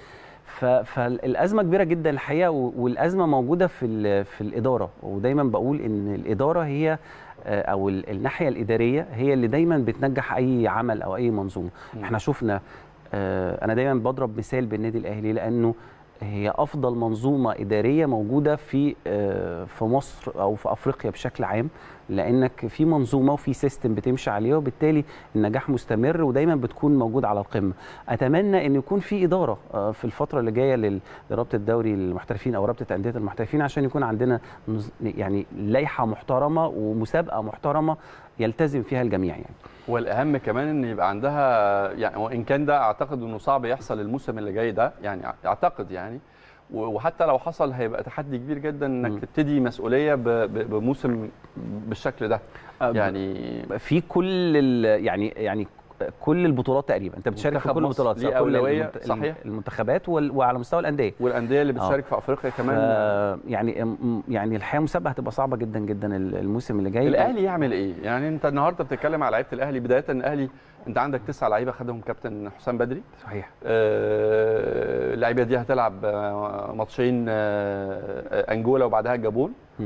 ف- فالازمه كبيره جدا الحقيقه و- والازمه موجوده في ال- في الاداره ودايما بقول ان الاداره هي آه، او ال- الناحيه الاداريه هي اللي دايما بتنجح اي عمل او اي منظومه احنا شفنا آه، انا دايما بضرب مثال بالنادي الاهلي لانه هي افضل منظومه اداريه موجوده في آه، في مصر او في افريقيا بشكل عام لانك في منظومه وفي سيستم بتمشي عليه وبالتالي النجاح مستمر ودايما بتكون موجود على القمه اتمنى ان يكون في اداره آه، في الفتره اللي جايه لل- لرابطه الدوري المحترفين او رابطه انديه المحترفين عشان يكون عندنا نز- يعني لائحه محترمه ومسابقه محترمه يلتزم فيها الجميع يعني والاهم كمان ان يبقى عندها يعني وان كان ده اعتقد انه صعب يحصل الموسم اللي جاي ده يعني اعتقد يعني و- وحتى لو حصل هيبقى تحدي كبير جدا انك مم. تبتدي مسؤوليه ب- ب- بموسم بالشكل ده آه، يعني في كل ال- يعني يعني كل البطولات تقريبا انت بتشارك في منتخب كل مصر البطولات ليه سواء كل أولوية، المنت- صحيح. المنتخبات وال- وعلى مستوى الانديه والانديه اللي بتشارك في افريقيا كمان ف- يعني م- يعني الحقيقه مسابقه هتبقى صعبه جدا جدا ال- الموسم اللي جاي الاهلي يعمل ايه؟ يعني انت النهارده بتتكلم على لعيبه الاهلي بدايه الاهلي انت عندك تسع لعيبه خدهم كابتن حسام بدري صحيح آه، اللعيبه دي هتلعب آه، ماتشين آه، انجولا وبعدها الجابون م.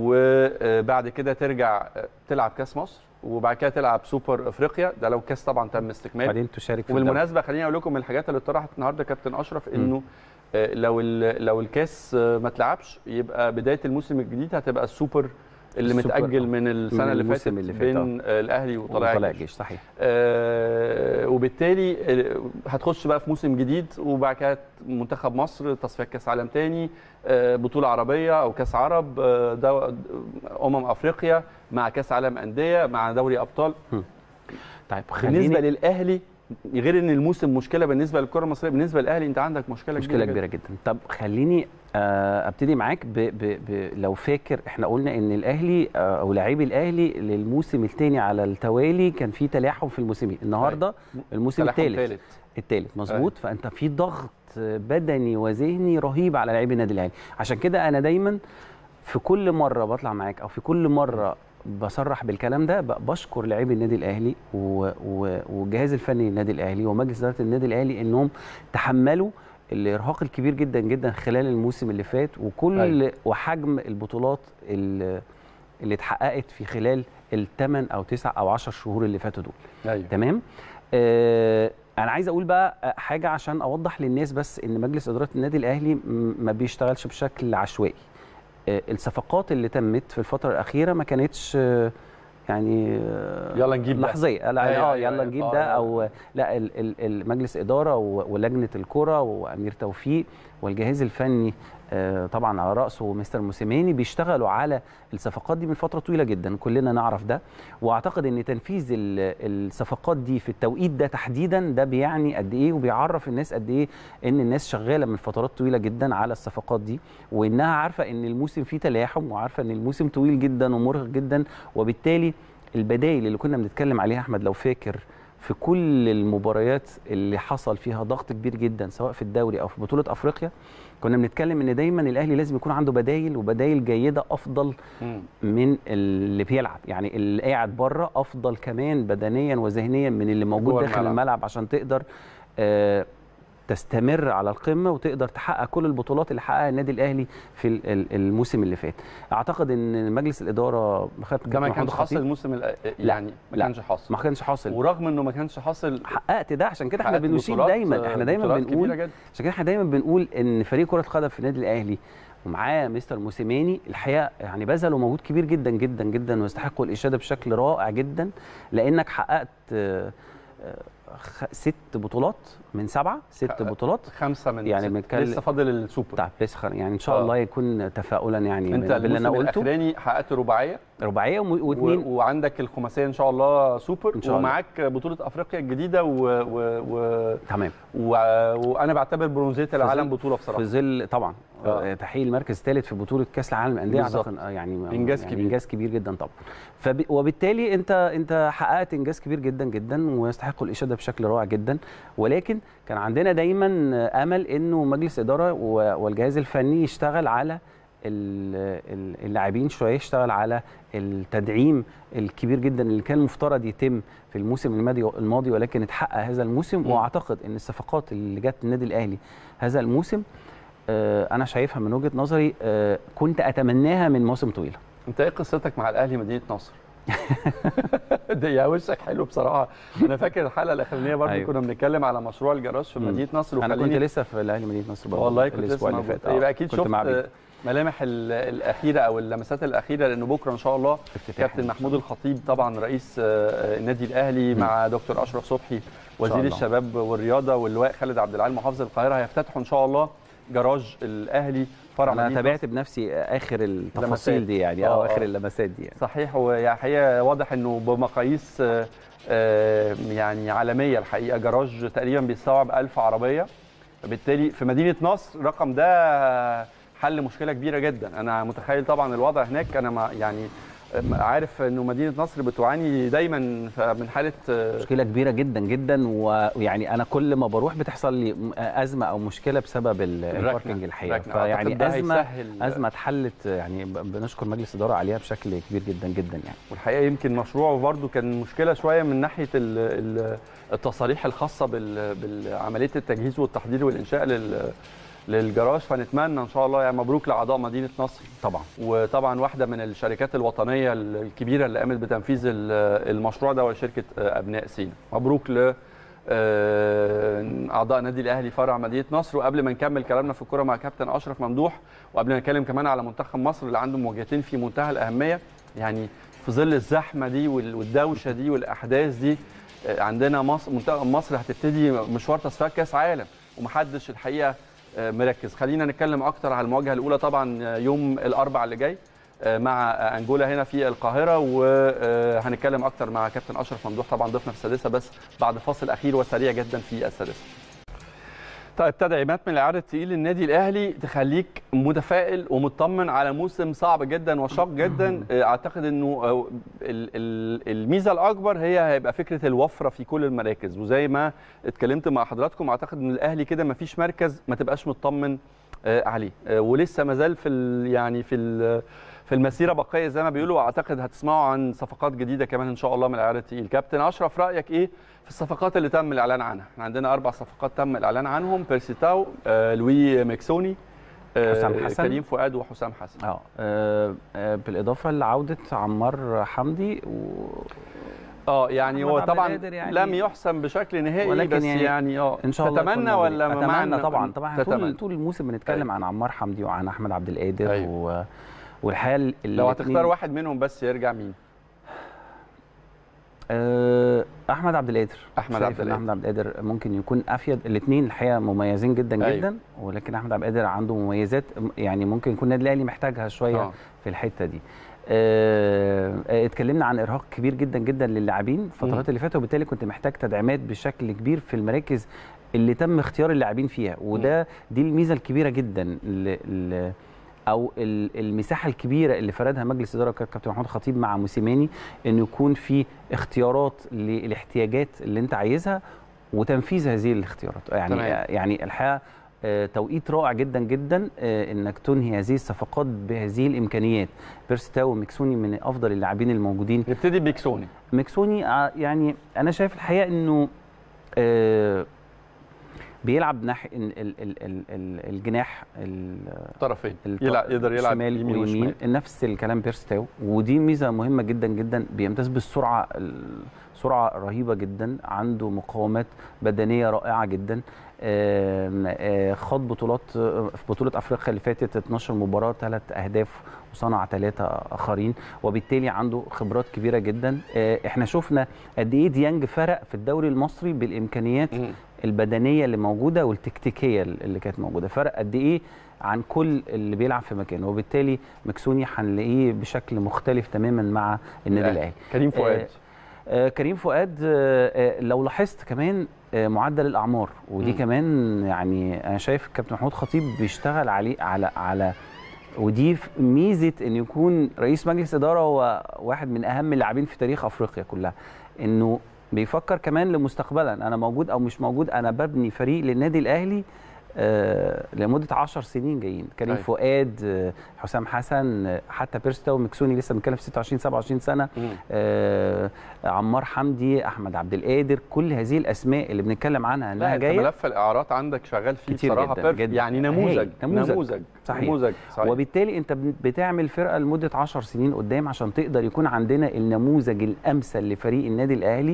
وبعد كده ترجع آه، تلعب كاس مصر وبعد كده تلعب سوبر افريقيا ده لو كاس طبعا تم استكمال بعدين تشارك في الدوري. وبالمناسبه خليني اقول لكم من الحاجات اللي اتطرحت النهارده كابتن اشرف انه آه، لو ال- لو الكاس آه، ما اتلعبش يبقى بدايه الموسم الجديد هتبقى السوبر اللي السوبر، متاجل آه. من السنه من اللي فاتت الموسم اللي فات، بين آه، الاهلي وطلائع وطلع الجيش الجيش صحيح آه، وبالتالي آه، هتخش بقى في موسم جديد وبعد كده منتخب مصر تصفيات كاس عالم تاني آه، بطوله عربيه او كاس عرب آه، دو- امم افريقيا مع كاس عالم انديه مع دوري ابطال طيب بالنسبه خليني للاهلي غير ان الموسم مشكله بالنسبه للكره المصريه بالنسبه للاهلي انت عندك مشكله, مشكله كبيره كبيره جدا طب خليني آه، ابتدي معاك ب ب ب لو فاكر احنا قلنا ان الاهلي آه، او لاعبي الاهلي للموسم الثاني على التوالي كان في تلاحم في الموسمين النهارده الموسم تلاحم الثالث تالت. الثالث مظبوط فانت في ضغط بدني وذهني رهيب على لاعبي النادي الاهلي عشان كده انا دايما في كل مره بطلع معاك او في كل مره بصرح بالكلام ده ب- بشكر لاعبي النادي الاهلي و- و- والجهاز الفني للنادي الاهلي ومجلس اداره النادي الاهلي انهم تحملوا الارهاق الكبير جدا جدا خلال الموسم اللي فات وكل أيوة. وحجم البطولات اللي اللي اتحققت في خلال الثمان او تسع او 10 شهور اللي فاتوا دول ايوه تمام آه انا عايز اقول بقى حاجه عشان اوضح للناس بس ان مجلس اداره النادي الاهلي م- ما بيشتغلش بشكل عشوائي آه الصفقات اللي تمت في الفتره الاخيره ما كانتش آه يعني آه، يلا نجيب ده. لحظيه لا أيوة، اه أيوة، يلا أيوة. نجيب آه، ده لا، او لا ال- ال- المجلس اداره و- ولجنه الكره وامير توفيق والجهاز الفني آه، طبعا على راسه مستر موسيماني بيشتغلوا على الصفقات دي من فتره طويله جدا كلنا نعرف ده واعتقد ان تنفيذ ال- الصفقات دي في التوقيت ده تحديدا ده بيعني قد ايه وبيعرف الناس قد ايه ان الناس شغاله من فترات طويله جدا على الصفقات دي وانها عارفه ان الموسم فيه تلاحم وعارفه ان الموسم طويل جدا ومرهق جدا وبالتالي البدائل اللي كنا بنتكلم عليها احمد لو فاكر في كل المباريات اللي حصل فيها ضغط كبير جدا سواء في الدوري او في بطوله افريقيا كنا بنتكلم ان دايما الاهلي لازم يكون عنده بدايل وبدايل جيده افضل مم. من اللي بيلعب يعني اللي قاعد بره افضل كمان بدنيا وذهنيا من اللي موجود جوه داخل الملعب. الملعب عشان تقدر آه تستمر على القمه وتقدر تحقق كل البطولات اللي حققها النادي الاهلي في ال- ال- الموسم اللي فات اعتقد ان مجلس الاداره بخط ده ما محمود كانش حاصل الخطيب الموسم الأ- يعني ما لا. كانش حاصل ما كانش حاصل ورغم انه ما كانش حاصل حققت ده عشان كده احنا حققت بنشيد بطولات- دايما احنا دايما بطولات بنقول كبيرة جدا. عشان كده احنا دايما بنقول ان فريق كره القدم في النادي الاهلي ومعاه مستر موسيماني الحقيقه يعني بذلوا مجهود كبير جدا جدا جدا ويستحقوا الاشاده بشكل رائع جدا لانك حققت آه، آه، خ- ست بطولات من سبعه ست حققت بطولات خمسه من يعني ست. بنتكلم- لسه فاضل السوبر طيب بس خل- يعني ان شاء آه. الله يكون تفاؤلا يعني انت باللي انا الموسم قلته الاخراني حققت رباعيه رباعيه وم- و... واثنين وعندك الخماسيه ان شاء الله سوبر إن شاء الله. ومعاك بطوله افريقيا الجديده و... و... و... تمام و... وانا بعتبر برونزيه العالم ظل- بطوله بصراحه في ظل طبعا آه. آه. تحقيق المركز الثالث في بطوله كاس العالم للانديه بالظبط. اعتقد آه، يعني إنجاز يعني كبير. انجاز كبير جدا طبعا فب... وبالتالي انت انت حققت انجاز كبير جدا جدا ويستحق الاشاده بشكل رائع جدا ولكن كان عندنا دايما امل انه مجلس اداره و- والجهاز الفني يشتغل على ال- ال- اللاعبين شويه يشتغل على التدعيم الكبير جدا اللي كان المفترض يتم في الموسم الماضي الماضي ولكن اتحقق هذا الموسم مم. واعتقد ان الصفقات اللي جت النادي الاهلي هذا الموسم آه، انا شايفها من وجهه نظري آه، كنت اتمناها من مواسم طويله انت ايه قصتك مع الاهلي مدينه نصر؟ ده يا وشك حلو بصراحه انا فاكر الحلقه الاخرانيه برضه أيوة. كنا بنتكلم على مشروع الجراج في مم. مدينه نصر انا كنت وخليني- لسه في الاهلي مدينه نصر برضه والله كنت لسه الاسبوع اللي موجود فات آه، يبقى اكيد كنت مع بيتر. شفت ملامح ال- الاخيره او اللمسات الاخيره لانه بكره ان شاء الله افتتاح كابتن محمود الخطيب طبعا رئيس آه، النادي الاهلي مم. مع دكتور اشرف صبحي وزير الله. الشباب والرياضه واللواء خالد عبد العال محافظ القاهره هيفتتحوا ان شاء الله جراج الاهلي فرع انا مدينة تابعت بنفسي اخر لمسات. التفاصيل دي يعني آه، اه اخر آه. اللمسات دي يعني. صحيح ويعني الحقيقه واضح انه بمقاييس آه، آه، يعني عالميه الحقيقه جراج تقريبا بيستوعب 1000 عربيه فبالتالي في مدينه نصر الرقم ده حل مشكله كبيره جدا انا متخيل طبعا الوضع هناك انا ما يعني عارف انه مدينه نصر بتعاني دايما من حاله آه، مشكله كبيره جدا جدا ويعني انا كل ما بروح بتحصل لي م- ازمه او مشكله بسبب ال- الركنة. الباركنج الحقيقه الركنة. أعتقد فيعني ده ازمه هيسهل- ازمه اتحلت يعني ب- بنشكر مجلس الاداره عليها بشكل كبير جدا جدا يعني والحقيقه يمكن مشروعه برضو كان مشكله شويه من ناحيه ال- ال- التصاريح الخاصه بال- بعمليه التجهيز والتحضير والانشاء لل للجراج فنتمنى ان شاء الله يعني مبروك لاعضاء مدينه نصر طبعا وطبعا واحده من الشركات الوطنيه الكبيره اللي قامت بتنفيذ ال- المشروع ده وهي شركه ابناء سينا مبروك ل آه، اعضاء نادي الاهلي فرع مدينه نصر وقبل ما نكمل كلامنا في الكوره مع كابتن اشرف ممدوح وقبل ما نتكلم كمان على منتخب مصر اللي عنده مواجهتين في منتهى الاهميه يعني في ظل الزحمه دي وال- والدوشه دي والاحداث دي آه، عندنا مصر منتخب مصر هتبتدي مشوار تصفيات كاس عالم ومحدش الحقيقه آه، مركز خلينا نتكلم اكتر على المواجهه الاولى طبعا آه، يوم الاربع اللي جاي آه، مع آه، انجولا هنا في القاهره وهنتكلم اكتر مع كابتن اشرف ممدوح طبعا ضيفنا في السادسه بس بعد فاصل اخير وسريع جدا في السادسه طيب تدعيمات من الاعاده تقيل النادي الاهلي تخليك متفائل ومطمن على موسم صعب جدا وشاق جدا آه، اعتقد انه آه، ال- ال- الميزه الاكبر هي هيبقى فكره الوفره في كل المراكز وزي ما اتكلمت مع حضراتكم اعتقد ان الاهلي كده ما فيش مركز ما تبقاش مطمن آه، عليه آه، ولسه ما زال في ال- يعني في ال- في المسيره بقيه زي ما بيقولوا واعتقد هتسمعوا عن صفقات جديده كمان ان شاء الله من الاعاده التقيل كابتن اشرف رايك ايه في الصفقات اللي تم الاعلان عنها احنا عندنا اربع صفقات تم الاعلان عنهم بيرسي تاو آه، لوي ميكسوني آه، حسام حسن. كريم فؤاد وحسام حسن اه آه، آه، بالاضافه لعوده عمار حمدي و... اه يعني أحمد هو عبد طبعا القادر يعني- لم يحسم بشكل نهائي ولكن بس يعني يعني اه ان شاء الله يكون تتمنى موجود. ولا اتمنى معنى طبعا طبعا طول تتمنى. طول الموسم بنتكلم أيوة. عن عمار حمدي وعن احمد عبد القادر أيوة. و... والحقيقه ال- لو الاتنين- هتختار واحد منهم بس يرجع مين آه، احمد عبد القادر أحمد شايف عبد إن القادر. احمد عبد القادر ممكن يكون افيد الاثنين الحقيقه مميزين جدا أيوة. جدا ولكن احمد عبد القادر عنده مميزات يعني ممكن يكون النادي الاهلي محتاجها شويه آه. في الحته دي آه، آه، اتكلمنا عن ارهاق كبير جدا جدا للاعبين الفترات اللي فاتت وبالتالي كنت محتاج تدعيمات بشكل كبير في المراكز اللي تم اختيار اللاعبين فيها وده دي الميزه الكبيره جدا ل- ل- او ال- المساحه الكبيره اللي فردها مجلس اداره كابتن محمود خطيب مع موسيماني انه يكون في اختيارات للاحتياجات اللي انت عايزها وتنفيذ هذه الاختيارات يعني تمام. يعني الحقيقه آه، توقيت رائع جدا جدا آه، انك تنهي هذه الصفقات بهذه الامكانيات بيرستاو وميكسوني من افضل اللاعبين الموجودين نبتدي بيكسوني ميكسوني آه، يعني انا شايف الحقيقه انه آه، بيلعب ناحيه ال- ال- ال- ال- ال- الجناح ال- طرفين الط- يلعب يقدر يلعب شمال يمين ويمين وشمال نفس الكلام بيرستاو ودي ميزه مهمه جدا جدا بيمتاز بالسرعه السرعه رهيبه جدا عنده مقاومات بدنيه رائعه جدا آم، آه، خاض بطولات آه، في بطوله افريقيا اللي فاتت 12 مباراه ثلاث اهداف وصنع ثلاثه اخرين وبالتالي عنده خبرات كبيره جدا آه، احنا شفنا قد ايه ديانج فرق في الدوري المصري بالامكانيات مم. البدنيه اللي موجوده والتكتيكيه اللي كانت موجوده فرق قد ايه عن كل اللي بيلعب في مكانه وبالتالي مكسوني هنلاقيه بشكل مختلف تماما مع النادي الاهلي كريم فؤاد آه، كريم فؤاد آه، آه، لو لاحظت كمان آه، معدل الاعمار ودي مم. كمان يعني انا شايف كابتن محمود خطيب بيشتغل عليه على على ودي ف- ميزه ان يكون رئيس مجلس اداره هو واحد من اهم اللاعبين في تاريخ افريقيا كلها انه بيفكر كمان لمستقبلا انا موجود او مش موجود انا ببني فريق للنادي الاهلي آه، لمده 10 سنين جايين كريم أيوة. فؤاد آه، حسام حسن آه، حتى بيرستو مكسوني لسه بنتكلم في 26 27 سنه مم. آه، عمار حمدي احمد عبد القادر كل هذه الاسماء اللي بنتكلم عنها لا انها انت جايه ملف الاعارات عندك شغال فيه كتير بصراحه جداً، perfect. جداً. يعني نموذج هايل. نموذج. نموذج صحيح. نموذج صحيح وبالتالي انت بن- بتعمل فرقه لمده 10 سنين قدام عشان تقدر يكون عندنا النموذج الامثل لفريق النادي الاهلي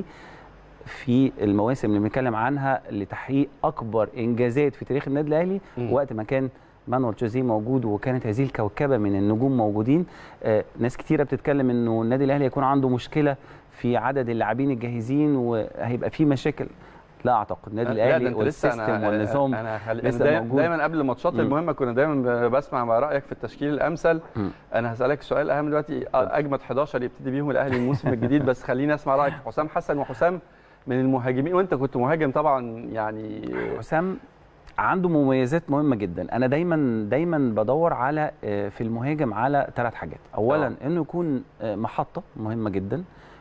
في المواسم اللي بنتكلم عنها لتحقيق اكبر انجازات في تاريخ النادي الاهلي مم. وقت ما كان مانويل جوزيه موجود وكانت هذه الكوكبه من النجوم موجودين آه ناس كتيره بتتكلم انه النادي الاهلي هيكون عنده مشكله في عدد اللاعبين الجاهزين وهيبقى في مشاكل لا اعتقد النادي لا، ده الاهلي انت لسه والسيستم أنا- والنظام انا خل... لسه أنا دايما, موجود. دايما قبل الماتشات مم. المهمه كنا دايما ب- بسمع مع رايك في التشكيل الامثل مم. انا هسالك سؤال اهم دلوقتي اجمد 11 يبتدي بيهم الاهلي الموسم الجديد بس خليني اسمع رايك في حسام حسن وحسام من المهاجمين وانت كنت مهاجم طبعا يعني حسام عنده مميزات مهمه جدا انا دايما دايما بدور على آه، في المهاجم على ثلاث حاجات اولا آه. انه يكون آه، محطه مهمه جدا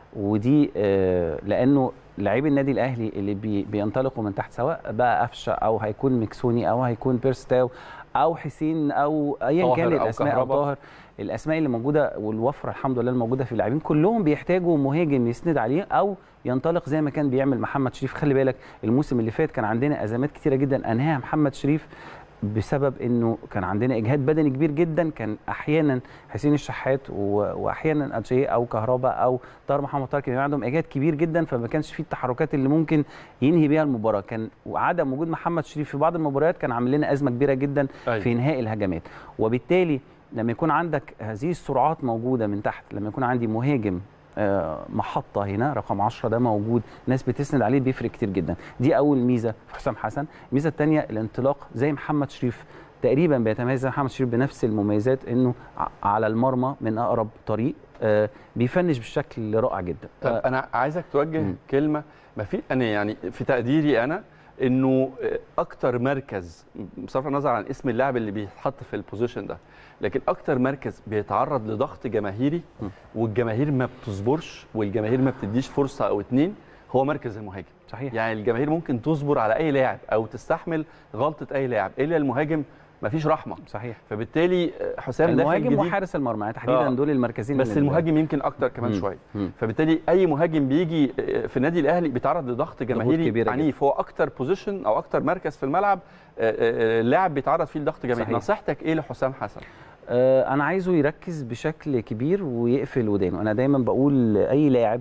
ودي آه، لانه لعيب النادي الاهلي اللي بي بينطلقوا من تحت سواء بقى قفشه او هيكون مكسوني او هيكون بيرستاو او حسين او ايا طاهر كان أو الاسماء او كهربا. طاهر الاسماء اللي موجوده والوفره الحمد لله الموجوده في اللاعبين كلهم بيحتاجوا مهاجم يسند عليه او ينطلق زي ما كان بيعمل محمد شريف خلي بالك الموسم اللي فات كان عندنا ازمات كتيره جدا انهاها محمد شريف بسبب انه كان عندنا اجهاد بدني كبير جدا كان احيانا حسين الشحات و... واحيانا اتشيه او كهربا او طاهر محمد طاهر كان عندهم اجهاد كبير جدا فما كانش فيه التحركات اللي ممكن ينهي بيها المباراه كان وعدم وجود محمد شريف في بعض المباريات كان عامل لنا ازمه كبيره جدا أيوة. في انهاء الهجمات وبالتالي لما يكون عندك هذه السرعات موجوده من تحت لما يكون عندي مهاجم آه، محطه هنا رقم 10 ده موجود ناس بتسند عليه بيفرق كتير جدا دي اول ميزه في حسام حسن الميزه الثانيه الانطلاق زي محمد شريف تقريبا بيتميز زي محمد شريف بنفس المميزات انه ع- على المرمى من اقرب طريق آه، بيفنش بشكل رائع جدا طب آه، انا عايزك توجه مم. كلمه ما في انا يعني في تقديري انا انه اكتر مركز بصرف النظر عن اسم اللاعب اللي بيتحط في البوزيشن ده لكن اكتر مركز بيتعرض لضغط جماهيري م. والجماهير ما بتصبرش والجماهير ما بتديش فرصه او اتنين هو مركز المهاجم صحيح يعني الجماهير ممكن تصبر على اي لاعب او تستحمل غلطه اي لاعب الا المهاجم مفيش رحمه صحيح فبالتالي حسام داخل المهاجم جديد وحارس المرمى يعني تحديدا آه. دول المركزين بس اللي المهاجم يمكن اكتر كمان مم. شويه مم. فبالتالي اي مهاجم بيجي في النادي الاهلي بيتعرض لضغط جماهيري كبيرة عنيف هو اكتر بوزيشن او اكتر مركز في الملعب آه، آه، اللاعب بيتعرض فيه لضغط جماهيري صحيح. نصيحتك ايه لحسام حسن آه، انا عايزه يركز بشكل كبير ويقفل ودانه انا دايما بقول اي لاعب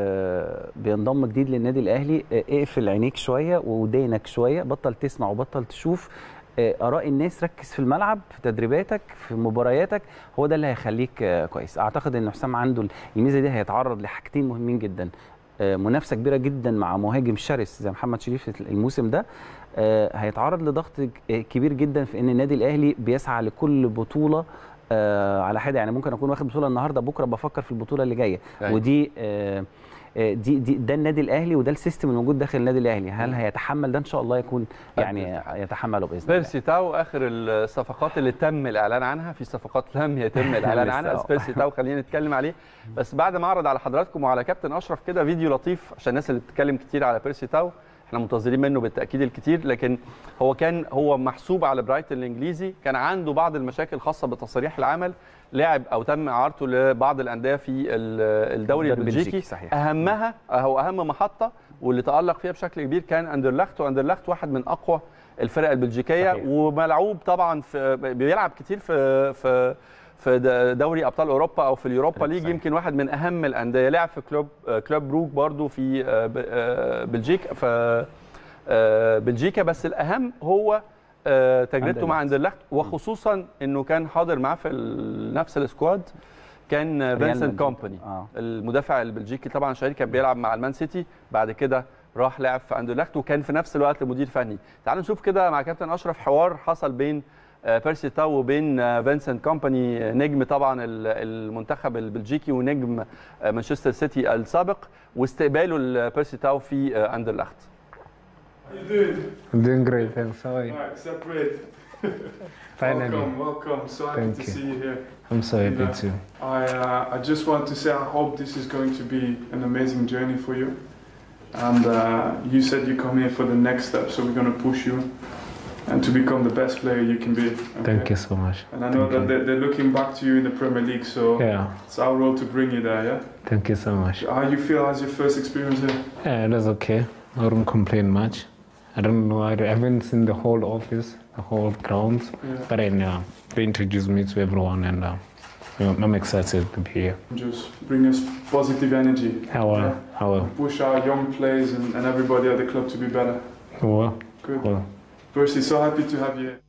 آه، بينضم جديد للنادي الاهلي آه، اقفل عينيك شويه ودانك شويه بطل تسمع وبطل تشوف آه، اراء الناس ركز في الملعب في تدريباتك في مبارياتك هو ده اللي هيخليك آه، كويس اعتقد ان حسام عنده الميزه دي هيتعرض لحاجتين مهمين جدا آه، منافسه كبيره جدا مع مهاجم شرس زي محمد شريف الموسم ده آه، هيتعرض لضغط ك- كبير جدا في ان النادي الاهلي بيسعى لكل بطوله آه، على حده يعني ممكن اكون واخد بطوله النهارده بكره بفكر في البطوله اللي جايه أيوة. ودي آه، آه، دي دي ده النادي الاهلي وده السيستم الموجود داخل النادي الاهلي هل هيتحمل ده ان شاء الله يكون يعني يتحمله باذن الله بيرسي تاو اخر الصفقات اللي تم الاعلان عنها في صفقات لم يتم الاعلان لسه، عنها بس آه. بيرسي تاو خلينا نتكلم عليه بس بعد ما اعرض على حضراتكم وعلى كابتن اشرف كده فيديو لطيف عشان الناس اللي بتتكلم كتير على بيرسي تاو احنا منتظرين منه بالتاكيد الكتير لكن هو كان هو محسوب على برايتون الانجليزي كان عنده بعض المشاكل خاصه بتصريح العمل لاعب او تم اعارته لبعض الانديه في ال- الدوري الدوري البلجيكي البلجيكي، صحيح. اهمها او اهم محطه واللي تالق فيها بشكل كبير كان اندرلخت واندرلخت واحد من اقوى الفرق البلجيكيه صحيح. وملعوب طبعا في بيلعب كتير في في في د- دوري ابطال اوروبا او في اليوروبا ليج صحيح. يمكن واحد من اهم الانديه لعب في كلوب كلوب بروك برضو في آه، ب- آه، بلجيكا في آه، بلجيكا بس الاهم هو آه، تجربته مع أندرلخت. اندرلخت وخصوصا انه كان حاضر معاه في ال- نفس السكواد كان آه، فينسنت مدريد. كومباني اه المدافع البلجيكي طبعا شهير كان بيلعب مع المان سيتي بعد كده راح لعب في اندرلخت وكان في نفس الوقت مدير فني تعالوا نشوف كده مع كابتن اشرف حوار حصل بين آه، بيرسي تاو وبين آه، فينسنت كومباني آه، نجم طبعا ال- المنتخب البلجيكي ونجم آه، مانشستر سيتي السابق واستقباله لبيرسي تاو في آه، اندرلخت How you doing? I'm doing great, thanks. How are you? Alright, separate. Finally. Welcome, welcome. So happy Thank to you. see you here. I'm so happy Yeah. too. I uh, I just want to say I hope this is going to be an amazing journey for you. And uh, you said you come here for the next step, so we're gonna push you. and to become the best player you can be. okay? Thank you so much. And I know Thank that you. they're, they're looking back to you in the Premier League, so Yeah, it's our role to bring you there. Yeah. thank you so much. How you feel? How's your first experience here? Yeah, it was okay. I don't complain much. I don't know. I haven't seen the whole office, the whole grounds, Yeah. but then uh, they introduced me to everyone, and uh, you know, I'm excited to be here. Just bring us positive energy. How Yeah. uh, how uh, Push our young players and, and everybody at the club to be better. well, Good. well, Percy, so happy to have you here.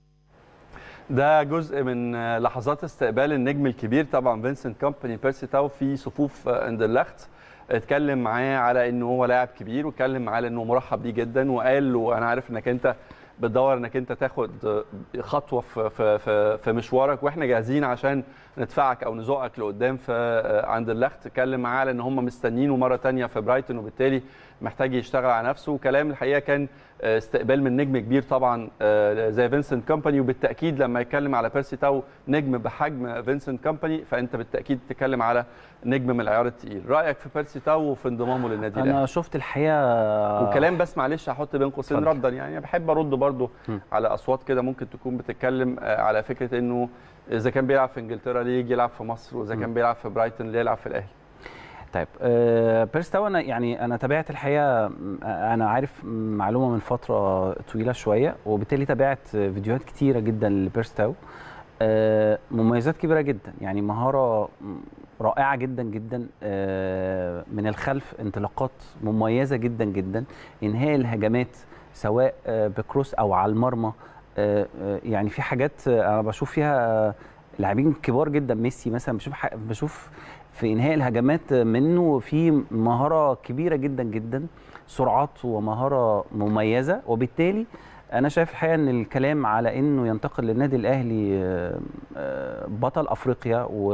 ده جزء من آه، لحظات استقبال النجم الكبير طبعا فينسنت كومباني بيرسي تاو في صفوف آه، اندرلخت اتكلم معاه على انه هو لاعب كبير واتكلم معاه على انه مرحب بيه جدا وقال له انا عارف انك انت بتدور انك انت تاخد آه، خطوه في في في, في مشوارك واحنا جاهزين عشان ندفعك او نزقك لقدام في آه، اندرلخت اتكلم معاه على ان هم مستنينه مره تانية في برايتون وبالتالي محتاج يشتغل على نفسه وكلام الحقيقه كان آه، استقبال من نجم كبير طبعا آه، زي فينسنت كومباني وبالتاكيد لما يتكلم على بيرسي تاو نجم بحجم فينسنت كومباني فانت بالتاكيد تتكلم على نجم من العيار التقيل رايك في بيرسي تاو وفي انضمامه للنادي الاهلي انا شفت الحقيقه وكلام بس معلش هحط بين قوسين اتفضل. ردا يعني أنا بحب ارد برضو م. على اصوات كده ممكن تكون بتتكلم آه، على فكره انه اذا كان بيلعب في انجلترا ليه يجي يلعب في مصر واذا م. كان بيلعب في برايتون ليه يلعب في الاهلي طيب آه بيرس تاو انا يعني انا تابعت الحقيقه م- انا عارف معلومه من فتره طويله شويه وبالتالي تابعت فيديوهات كتيره جدا لبيرس تاو آه مميزات كبيره جدا يعني مهاره م- رائعه جدا جدا آه من الخلف انطلاقات مميزه جدا جدا انهاء الهجمات سواء آه بكروس او على المرمى آه آه يعني في حاجات آه، انا بشوف فيها آه، لاعبين كبار جدا ميسي مثلا بشوف ح- بشوف في انهاء الهجمات منه في مهاره كبيره جدا جدا سرعات ومهاره مميزه وبالتالي انا شايف الحقيقه ان الكلام على انه ينتقل للنادي الاهلي آه، آه، بطل افريقيا و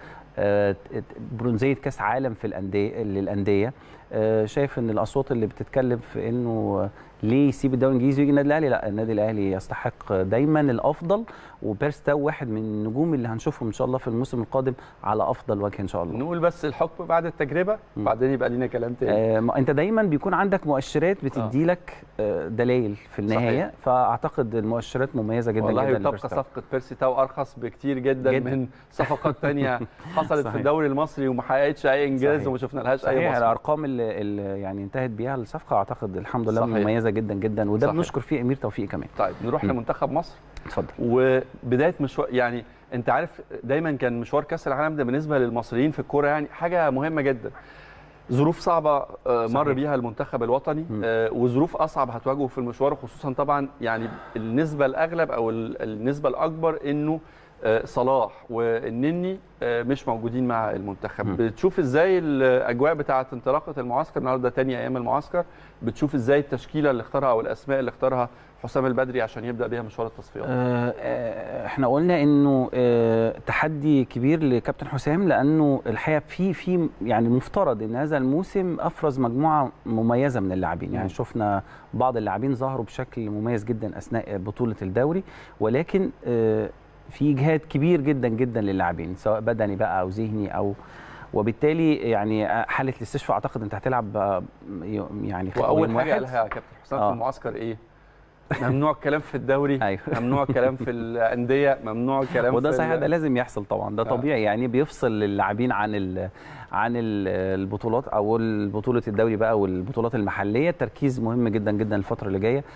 آه، برونزيه كاس عالم في الانديه للانديه آه، شايف ان الاصوات اللي بتتكلم في انه ليه يسيب الدوري الانجليزي ويجي النادي الاهلي لا النادي الاهلي يستحق دايما الافضل وبيرس تاو واحد من النجوم اللي هنشوفهم ان شاء الله في الموسم القادم على افضل وجه ان شاء الله نقول بس الحكم بعد التجربه م. بعدين يبقى لينا كلام تاني آه ما انت دايما بيكون عندك مؤشرات بتدي لك آه دلائل في النهايه صحيح. فاعتقد المؤشرات مميزه جدا والله جدا وتبقى لبيرس تاو. صفقه بيرسي تاو ارخص بكتير جدا, جداً. من صفقات تانية حصلت في صحيح. الدوري المصري وما حققتش اي انجاز صحيح. وما شفنا لهاش اي صحيح بصمه الارقام اللي, اللي يعني انتهت بيها الصفقه اعتقد الحمد لله صحيح. مميزه جدا جدا وده صحيح. بنشكر فيه امير توفيق كمان طيب نروح م. لمنتخب مصر اتفضل وبدايه مشوار يعني انت عارف دايما كان مشوار كاس العالم ده بالنسبه للمصريين في الكوره يعني حاجه مهمه جدا ظروف صعبه آه، مر صحيح. بيها المنتخب الوطني م. آه، وظروف اصعب هتواجهه في المشوار خصوصا طبعا يعني النسبه الاغلب او ال- النسبه الاكبر انه آه، صلاح والنني آه، مش موجودين مع المنتخب م. بتشوف ازاي الاجواء بتاعه انطلاقه المعسكر النهارده تاني ايام المعسكر بتشوف ازاي التشكيله اللي اختارها او الاسماء اللي اختارها حسام البدري عشان يبدا بيها مشوار التصفيات آه، آه، احنا قلنا انه آه، تحدي كبير لكابتن حسام لانه الحقيقه في في يعني المفترض ان هذا الموسم افرز مجموعه مميزه من اللاعبين يعني مم. شفنا بعض اللاعبين ظهروا بشكل مميز جدا اثناء بطوله الدوري ولكن آه، في اجهاد كبير جدا جدا للاعبين سواء بدني بقى او ذهني او وبالتالي يعني حاله الاستشفاء اعتقد انت هتلعب آه، يعني واول يوم حاجه واحد. قالها كابتن حسام آه. في المعسكر ايه ممنوع الكلام في الدوري ايوه ممنوع الكلام في الانديه ممنوع الكلام وده في صحيح ال- ده لازم يحصل طبعا ده آه. طبيعي يعني بيفصل اللاعبين عن ال عن ال- البطولات او بطوله الدوري بقى والبطولات المحليه التركيز مهم جدا جدا الفتره اللي جايه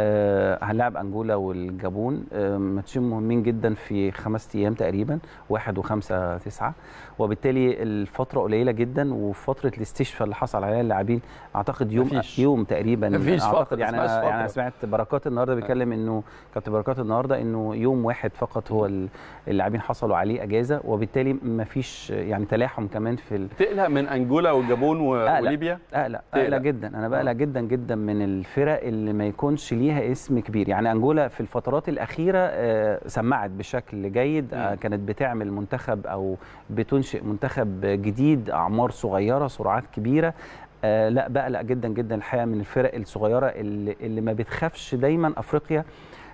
آه هنلعب انجولا والجابون آه ماتشين مهمين جدا في خمس ايام تقريبا واحد وخمسة تسعة وبالتالي الفترة قليلة جدا وفترة الاستشفاء اللي حصل عليها اللاعبين اعتقد يوم مفيش. يوم تقريبا مفيش فترة، اعتقد يعني اسمهاش أنا يعني أنا فترة. سمعت بركات النهارده بيتكلم انه كابتن بركات النهارده انه يوم واحد فقط هو ال- اللاعبين حصلوا عليه اجازه وبالتالي مفيش يعني تلاحم كمان في ال... تقلق من انجولا والجابون و- أقلق. وليبيا اقلق تقلق. اقلق جدا انا بقلق آه. جدا جدا من الفرق اللي ما يكونش ليها اسم كبير يعني انجولا في الفترات الاخيره آه، سمعت بشكل جيد آه، مم. كانت بتعمل منتخب او بتنشئ منتخب جديد اعمار صغيره سرعات كبيره آه لا بقلق جدا جدا الحقيقه من الفرق الصغيره اللي, اللي ما بتخافش دايما افريقيا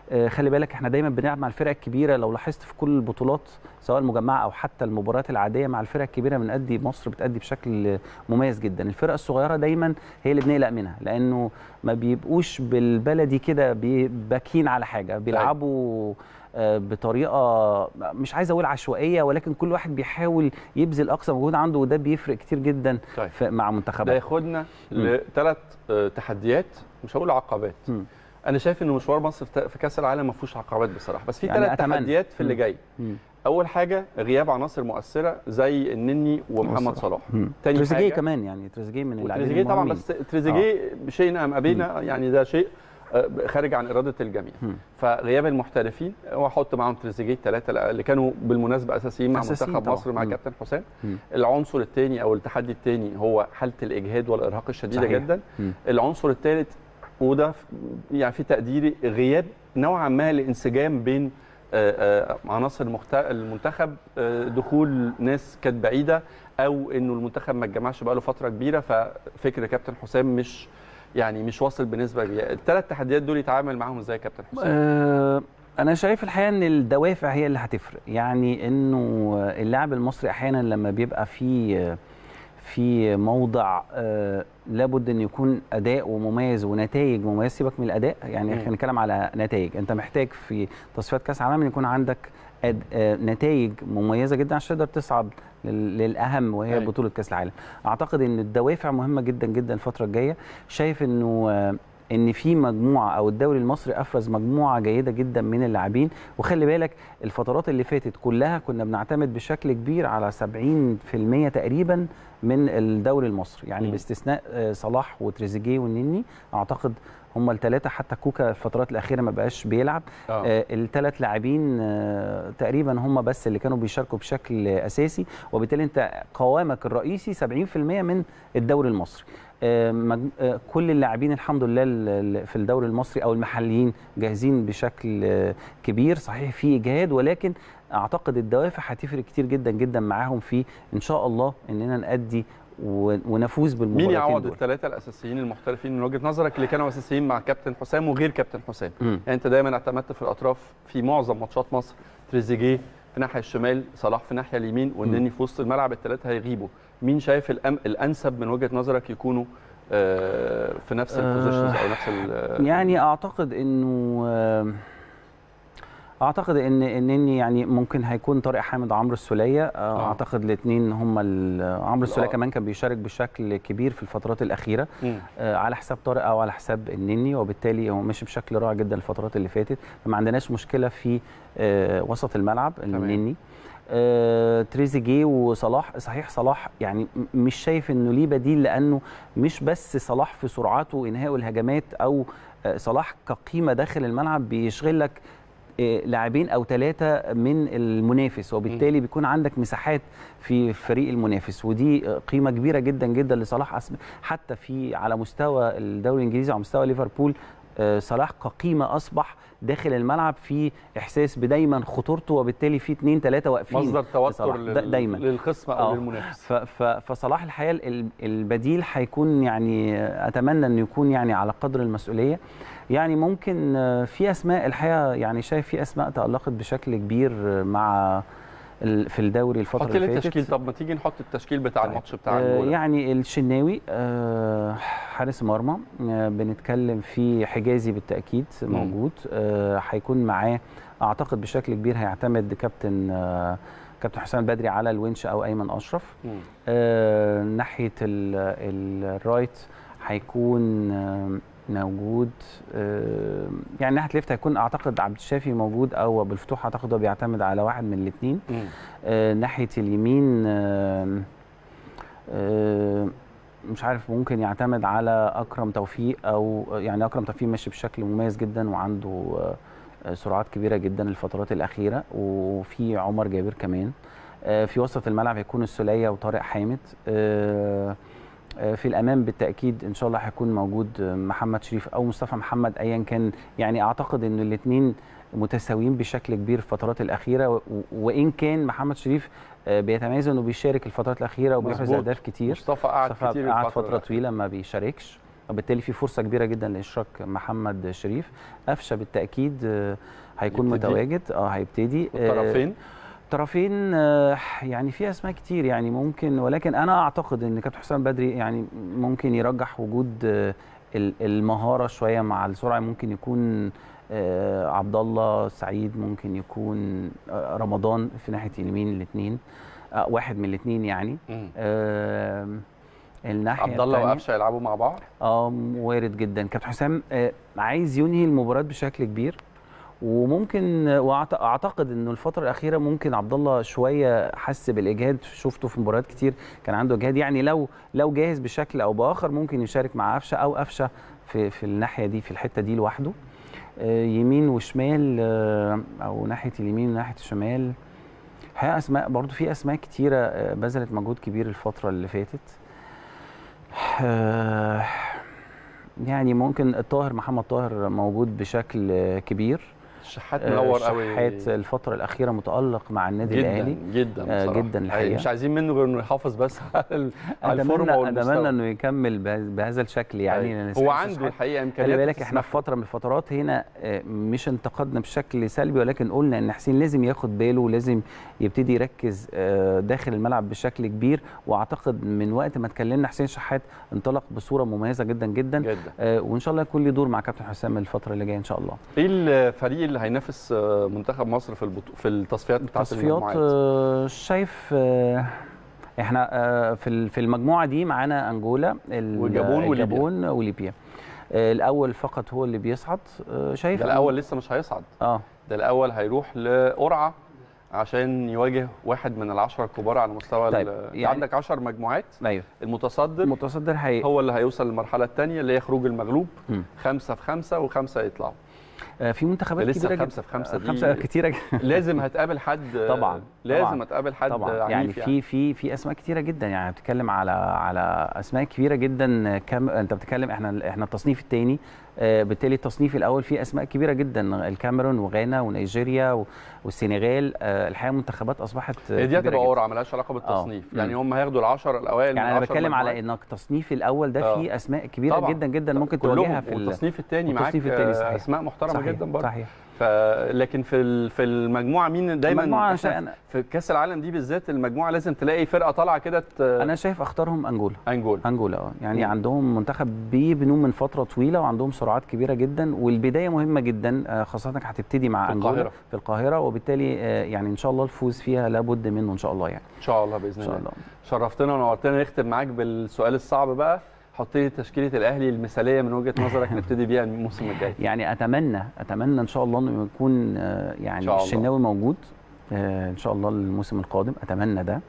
آه، خلي بالك احنا دايما بنلعب مع الفرق الكبيره لو لاحظت في كل البطولات سواء المجمعه او حتى المباريات العاديه مع الفرق الكبيره بنأدي مصر بتأدي بشكل مميز جدا الفرق الصغيره دايما هي اللي بنقلق منها لانه ما بيبقوش بالبلدي كده بي- باكين على حاجه بيلعبوا آه، بطريقه مش عايز اقول عشوائيه ولكن كل واحد بيحاول يبذل اقصى مجهود عنده وده بيفرق كتير جدا طيب. في- مع ده منتخبات ياخدنا لثلاث تحديات مش هقول عقبات مم. انا شايف ان مشوار مصر في في كاس العالم ما فيهوش عقبات بصراحه بس في يعني ثلاث أتمنى. تحديات في اللي مم. جاي مم. اول حاجه غياب عناصر مؤثره زي النني ومحمد صلاح. صلاح مم. تاني تريزيجيه حاجة- كمان يعني تريزيجيه من اللاعبين وتريزيجيه طبعا المهمين. بس تريزيجيه شيء ام ابينا يعني ده شيء آه، خارج عن اراده الجميع مم. فغياب المحترفين واحط معاهم تريزيجيه الثلاثه اللي كانوا بالمناسبه اساسيين مع أساسيين منتخب طبعاً. مصر مع مم. كابتن حسام مم. العنصر الثاني او التحدي الثاني هو حاله الاجهاد والارهاق الشديده صحيح. جدا مم. العنصر الثالث وده في- يعني في تقديري غياب نوعا ما لانسجام بين آه، آه، عناصر المخت- المنتخب آه، دخول ناس كانت بعيده او انه المنتخب ما اتجمعش بقاله فتره كبيره ففكر كابتن حسام مش يعني مش واصل بنسبه كبيره الثلاث تحديات دول يتعامل معاهم ازاي كابتن حسام آه، انا شايف الحقيقه ان الدوافع هي اللي هتفرق يعني انه اللاعب المصري احيانا لما بيبقى في في موضع آه، لابد ان يكون اداء ومميز ونتائج مميز سيبك من الاداء يعني مم. احنا نتكلم على نتائج انت محتاج في تصفيات كاس العالم ان يكون عندك أد... آه، نتائج مميزه جدا عشان تقدر تصعد لل- للاهم وهي أيوة. بطوله كاس العالم اعتقد ان الدوافع مهمه جدا جدا الفتره الجايه شايف انه آه، ان في مجموعه او الدوري المصري افرز مجموعه جيده جدا من اللاعبين وخلي بالك الفترات اللي فاتت كلها كنا بنعتمد بشكل كبير على 70% تقريبا من الدوري المصري يعني مم. باستثناء آه، صلاح وتريزيجيه والنني اعتقد هم الثلاثه حتى كوكا الفترات الاخيره ما بقاش بيلعب آه. آه الثلاث لاعبين آه تقريبا هم بس اللي كانوا بيشاركوا بشكل اساسي وبالتالي انت قوامك الرئيسي 70% من الدوري المصري آه، مج- آه، كل اللاعبين الحمد لله ال- ال- في الدوري المصري او المحليين جاهزين بشكل آه، كبير صحيح في اجهاد ولكن اعتقد الدوافع هتفرق كتير جدا جدا معاهم في ان شاء الله اننا نادي و- ونفوز مين بالمباراتين يعوض دول الثلاثه الاساسيين المحترفين من وجهه نظرك اللي كانوا اساسيين مع كابتن حسام وغير كابتن حسام مم. يعني انت دايما اعتمدت في الاطراف في معظم ماتشات مصر تريزيجيه في الناحيه الشمال صلاح في الناحيه اليمين والنني في وسط الملعب الثلاثه هيغيبوا مين شايف الأم الانسب من وجهه نظرك يكونوا آه، في نفس البوزيشنز او نفس ال- يعني اعتقد انه آه، اعتقد ان انني يعني ممكن هيكون طارق حامد وعمرو السوليه آه، آه. اعتقد الاثنين هم ال- عمرو السوليه آه. كمان كان بيشارك بشكل كبير في الفترات الاخيره مم. آه، على حساب طارق او على حساب النني وبالتالي هو ماشي بشكل رائع جدا الفترات اللي فاتت فما عندناش مشكله في آه، وسط الملعب النني آه، تريزيجيه وصلاح صحيح صلاح يعني م- مش شايف انه ليه بديل لانه مش بس صلاح في سرعته وانهاء الهجمات او آه، صلاح كقيمه داخل الملعب بيشغل لك آه، لاعبين او ثلاثه من المنافس وبالتالي بيكون عندك مساحات في فريق المنافس ودي آه، قيمه كبيره جدا جدا لصلاح أسم- حتى في على مستوى الدوري الانجليزي وعلى مستوى ليفربول آه، صلاح كقيمه اصبح داخل الملعب في احساس بدايما خطورته وبالتالي في اثنين ثلاثه واقفين مصدر توتر لصلاح. لل- دا- دايما للخصم او آه. للمنافس ف- ف- فصلاح الحقيقه ال- البديل هيكون يعني اتمنى انه يكون يعني على قدر المسؤوليه يعني ممكن آه، في اسماء الحقيقه يعني شايف في اسماء تالقت بشكل كبير آه، مع ال- في الدوري الفتره حط اللي لي فاتت التشكيل طب ما تيجي نحط التشكيل بتاع طيب. الماتش بتاع آه، الجولة. يعني الشناوي آه، حارس مرمى آه، بنتكلم في حجازي بالتاكيد موجود آه، هيكون معاه اعتقد بشكل كبير هيعتمد كابتن آه، كابتن حسام البدري على الونش او ايمن اشرف مم. آه، ناحيه ال- ال- الرايت هيكون آه، موجود آه، يعني ناحيه الليفت هيكون اعتقد عبد الشافي موجود او ابو الفتوح اعتقد هو بيعتمد على واحد من الاثنين مم. آه، ناحيه اليمين آه، آه، مش عارف ممكن يعتمد على اكرم توفيق او يعني اكرم توفيق ماشي بشكل مميز جدا وعنده آه، آه، سرعات كبيره جدا الفترات الاخيره وفي عمر جابر كمان آه، في وسط الملعب هيكون السوليه وطارق حامد آه، آه، في الامام بالتاكيد ان شاء الله هيكون موجود آه، محمد شريف او مصطفى محمد ايا كان يعني اعتقد ان الاثنين متساويين بشكل كبير في الفترات الاخيره و- وان كان محمد شريف آه، بيتميز انه بيشارك الفترات الاخيره وبيحرز مظبوط. اهداف كتير مصطفى قعد مصطفى كتير قعد الفترة فتره الأخيرة. طويله ما بيشاركش وبالتالي في فرصه كبيره جدا لاشراك محمد شريف قفشه بالتاكيد آه، هيكون يبتدي. متواجد اه هيبتدي آه، الطرفين طرفين آه، يعني في اسماء كتير يعني ممكن ولكن انا اعتقد ان كابتن حسام بدري يعني ممكن يرجح وجود آه، ال- المهاره شويه مع السرعه ممكن يكون آه، عبد الله سعيد ممكن يكون آه، رمضان في ناحيه اليمين الاثنين واحد من الاثنين يعني مم. آه، الناحيه عبد الله التانية- وقفشه يلعبوا مع بعض اه وارد جدا كابتن حسام آه، عايز ينهي المباراه بشكل كبير وممكن واعتقد انه الفتره الاخيره ممكن عبد الله شويه حس بالاجهاد شفته في مباريات كتير كان عنده اجهاد يعني لو لو جاهز بشكل او باخر ممكن يشارك مع قفشه او قفشه في في الناحيه دي في الحته دي لوحده آه، يمين وشمال آه، او ناحيه اليمين وناحيه الشمال الحقيقه اسماء برضو في اسماء كتيره آه، بذلت مجهود كبير الفتره اللي فاتت آه، يعني ممكن الطاهر محمد طاهر موجود بشكل آه، كبير الشحات آه، منور قوي شحات الفترة الأخيرة متألق مع النادي جدا الأهلي جدا آه، بصراحة. جدا يعني الحقيقة. مش عايزين منه غير انه يحافظ بس على ال- على الفورمه أتمنى والمستوى أتمنى إنه يكمل بهذا بهذا الشكل يعني أيوة. لأن هو سعيد عنده شحات- الحقيقه امكانيات خلي بالك احنا تسمح في فتره من الفترات هنا آه، مش انتقدنا بشكل سلبي ولكن قلنا ان حسين لازم ياخد باله ولازم يبتدي يركز آه، داخل الملعب بشكل كبير واعتقد من وقت ما اتكلمنا حسين شحات انطلق بصوره مميزه جدا جدا جدا آه، وان شاء الله يكون ليه دور مع كابتن حسام الفتره اللي جايه ان شاء الله ايه الفريق اللي هينافس آه، منتخب مصر في البطو... في التصفيات بتاعه تصفيات المجموعات آه، شايف آه، احنا آه، في ال- في المجموعه دي معانا انجولا ال- والجابون وليبيا. الجابون وليبيا آه، الاول فقط هو اللي بيصعد آه، شايف ده الاول لسه مش هيصعد اه ده الاول هيروح لقرعه عشان يواجه واحد من العشرة الكبار على مستوى طيب، ال- يعني- عندك 10 مجموعات ايوه المتصدر المتصدر هي هو اللي هيوصل للمرحله الثانيه اللي هي خروج المغلوب مم. خمسه في خمسه وخمسه يطلعوا آه، في منتخبات ده لسه كبيره خمسة جدا في خمسة آه، دي- خمسه كتيره جدا لازم هتقابل حد طبعاً، لازم طبعاً. هتقابل حد طبعا عنيف يعني في في في اسماء كتيره جدا يعني بتتكلم على على اسماء كبيره جدا كم انت بتتكلم احنا احنا التصنيف الثاني بالتالي التصنيف الاول فيه اسماء كبيره جدا الكاميرون وغانا ونيجيريا و- والسنغال آه، الحقيقه منتخبات اصبحت آه، هي دي كبيرة هتبقى جداً. قرعه ملهاش علاقه بالتصنيف آه. يعني مم. هم هياخدوا العشر الاوائل من يعني انا العشر بتكلم على مجموعات. انك التصنيف الاول ده آه. فيه اسماء كبيره طبعاً. جدا جدا ممكن كلهم تواجهها في ال- والتصنيف الثاني معاك والتصنيف التاني، آه، صحيح. اسماء محترمه صحيح. جدا برضه صحيح ف... لكن في ال- في المجموعه مين دايما المجموعة إحنا عشان- في كاس العالم دي بالذات المجموعه لازم تلاقي فرقه طالعه كده ت- انا شايف اختارهم انجولا انجول انجولا اه يعني مم. عندهم منتخب بيبنوه من فتره طويله وعندهم سرعات كبيره جدا والبدايه مهمه جدا آه، خاصه انك هتبتدي مع في انجولا القاهرة. في القاهره وبالتالي آه، يعني ان شاء الله الفوز فيها لابد منه ان شاء الله يعني ان شاء الله باذن ان شاء الله الله شرفتنا ونورتنا نختم معاك بالسؤال الصعب بقى حط لي تشكيله الاهلي المثاليه من وجهه نظرك نبتدي بيها الموسم الجاي يعني اتمنى اتمنى ان شاء الله انه يكون آه، إن يعني شاء الله. الشناوي موجود آه، ان شاء الله الموسم القادم اتمنى ده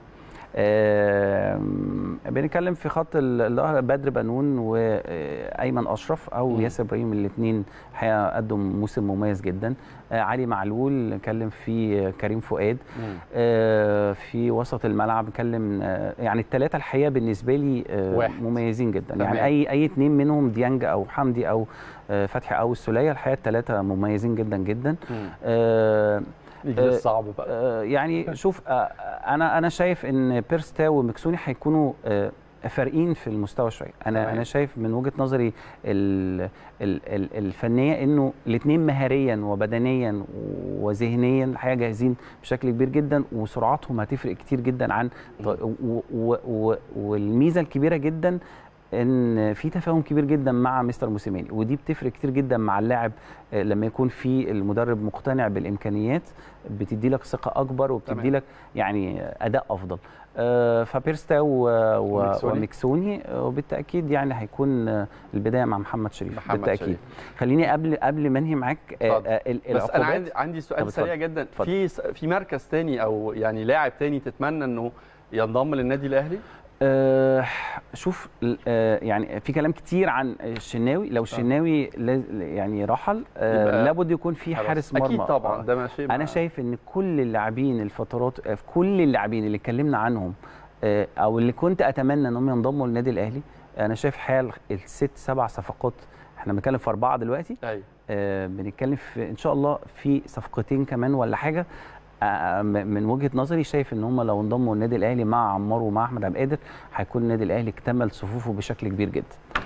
آه، بنتكلم في خط ال- ال- بدر بنون وايمن اشرف او مم. ياسر ابراهيم الاثنين الحقيقه قدم موسم مميز جدا آه، علي معلول نتكلم في كريم فؤاد مم. آه، في وسط الملعب نتكلم آه، يعني الثلاثه الحقيقه بالنسبه لي آه، واحد. مميزين جدا تمام. يعني اي اي اثنين منهم ديانج او حمدي او آه، فتحي او السوليه الحقيقه الثلاثه مميزين جدا جدا مم. آه، نيجي آه، للصعب بقى آه، يعني شوف آه، انا انا شايف ان بيرستا ومكسوني هيكونوا آه، فارقين في المستوى شويه انا تمام. انا شايف من وجهه نظري ال ال ال الفنيه انه الاثنين مهاريا وبدنيا وذهنيا الحقيقه جاهزين بشكل كبير جدا وسرعتهم هتفرق كتير جدا عن و و و والميزه الكبيره جدا ان في تفاهم كبير جدا مع مستر موسيماني ودي بتفرق كتير جدا مع اللاعب آه، لما يكون في المدرب مقتنع بالامكانيات بتدي لك ثقه اكبر وبتدي تمام. لك يعني اداء افضل آه، فبيرستا و- و- ومكسوني. ومكسوني آه، وبالتاكيد يعني هيكون آه، البدايه مع محمد شريف محمد بالتاكيد شريف. خليني قبل قبل ما انهي معاك آه، اتفضل. آه، ال- بس انا العقوبات عندي عندي طب سؤال اتفضل. سريع جدا اتفضل. في س- في مركز تاني او يعني لاعب تاني تتمنى انه ينضم للنادي الاهلي آه شوف ال- آه يعني في كلام كتير عن الشناوي لو الشناوي لاز- يعني رحل آه يبقى لابد يكون في خلاص. حارس مرمى اكيد طبعا آه. ده ماشي انا شايف ان كل اللاعبين الفترات آه، في كل اللاعبين اللي اتكلمنا عنهم آه، او اللي كنت اتمنى انهم ينضموا للنادي الاهلي انا شايف حال الست سبع صفقات احنا بنتكلم في اربعه دلوقتي ايوه آه، بنتكلم في ان شاء الله في صفقتين كمان ولا حاجه آه، م- من وجهه نظري شايف ان هم لو انضموا النادي الاهلي مع عمار ومع احمد عبد القادر هيكون النادي الاهلي اكتمل صفوفه بشكل كبير جدا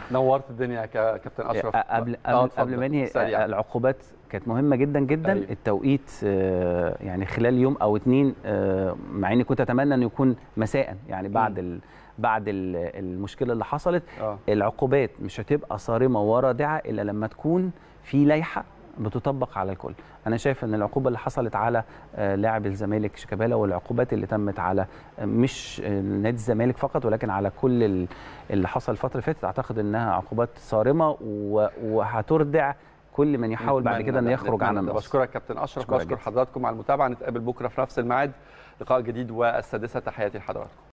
نورت الدنيا يا كا- كابتن اشرف قبل آه، قبل, اتفضل. قبل ما انهي سريع. العقوبات كانت مهمه جدا جدا أيوة. التوقيت آه، يعني خلال يوم او اتنين آه، مع اني كنت اتمنى انه يكون مساء يعني بعد ال بعد ال- المشكله اللي حصلت اه العقوبات مش هتبقى صارمه ورادعه الا لما تكون في لائحه بتطبق على الكل انا شايف ان العقوبه اللي حصلت على آه، لاعب الزمالك شيكابالا والعقوبات اللي تمت على آه، مش آه، نادي الزمالك فقط ولكن على كل ال- اللي حصل الفتره اللي فاتت اعتقد انها عقوبات صارمه و- وهتردع كل من يحاول بعد نتمنى كده انه ده، يخرج نتمنى عن ده. النص بشكرك كابتن اشرف أشكرك بشكر جدا. حضراتكم على المتابعه نتقابل بكره في نفس الميعاد لقاء جديد والسادسه تحياتي لحضراتكم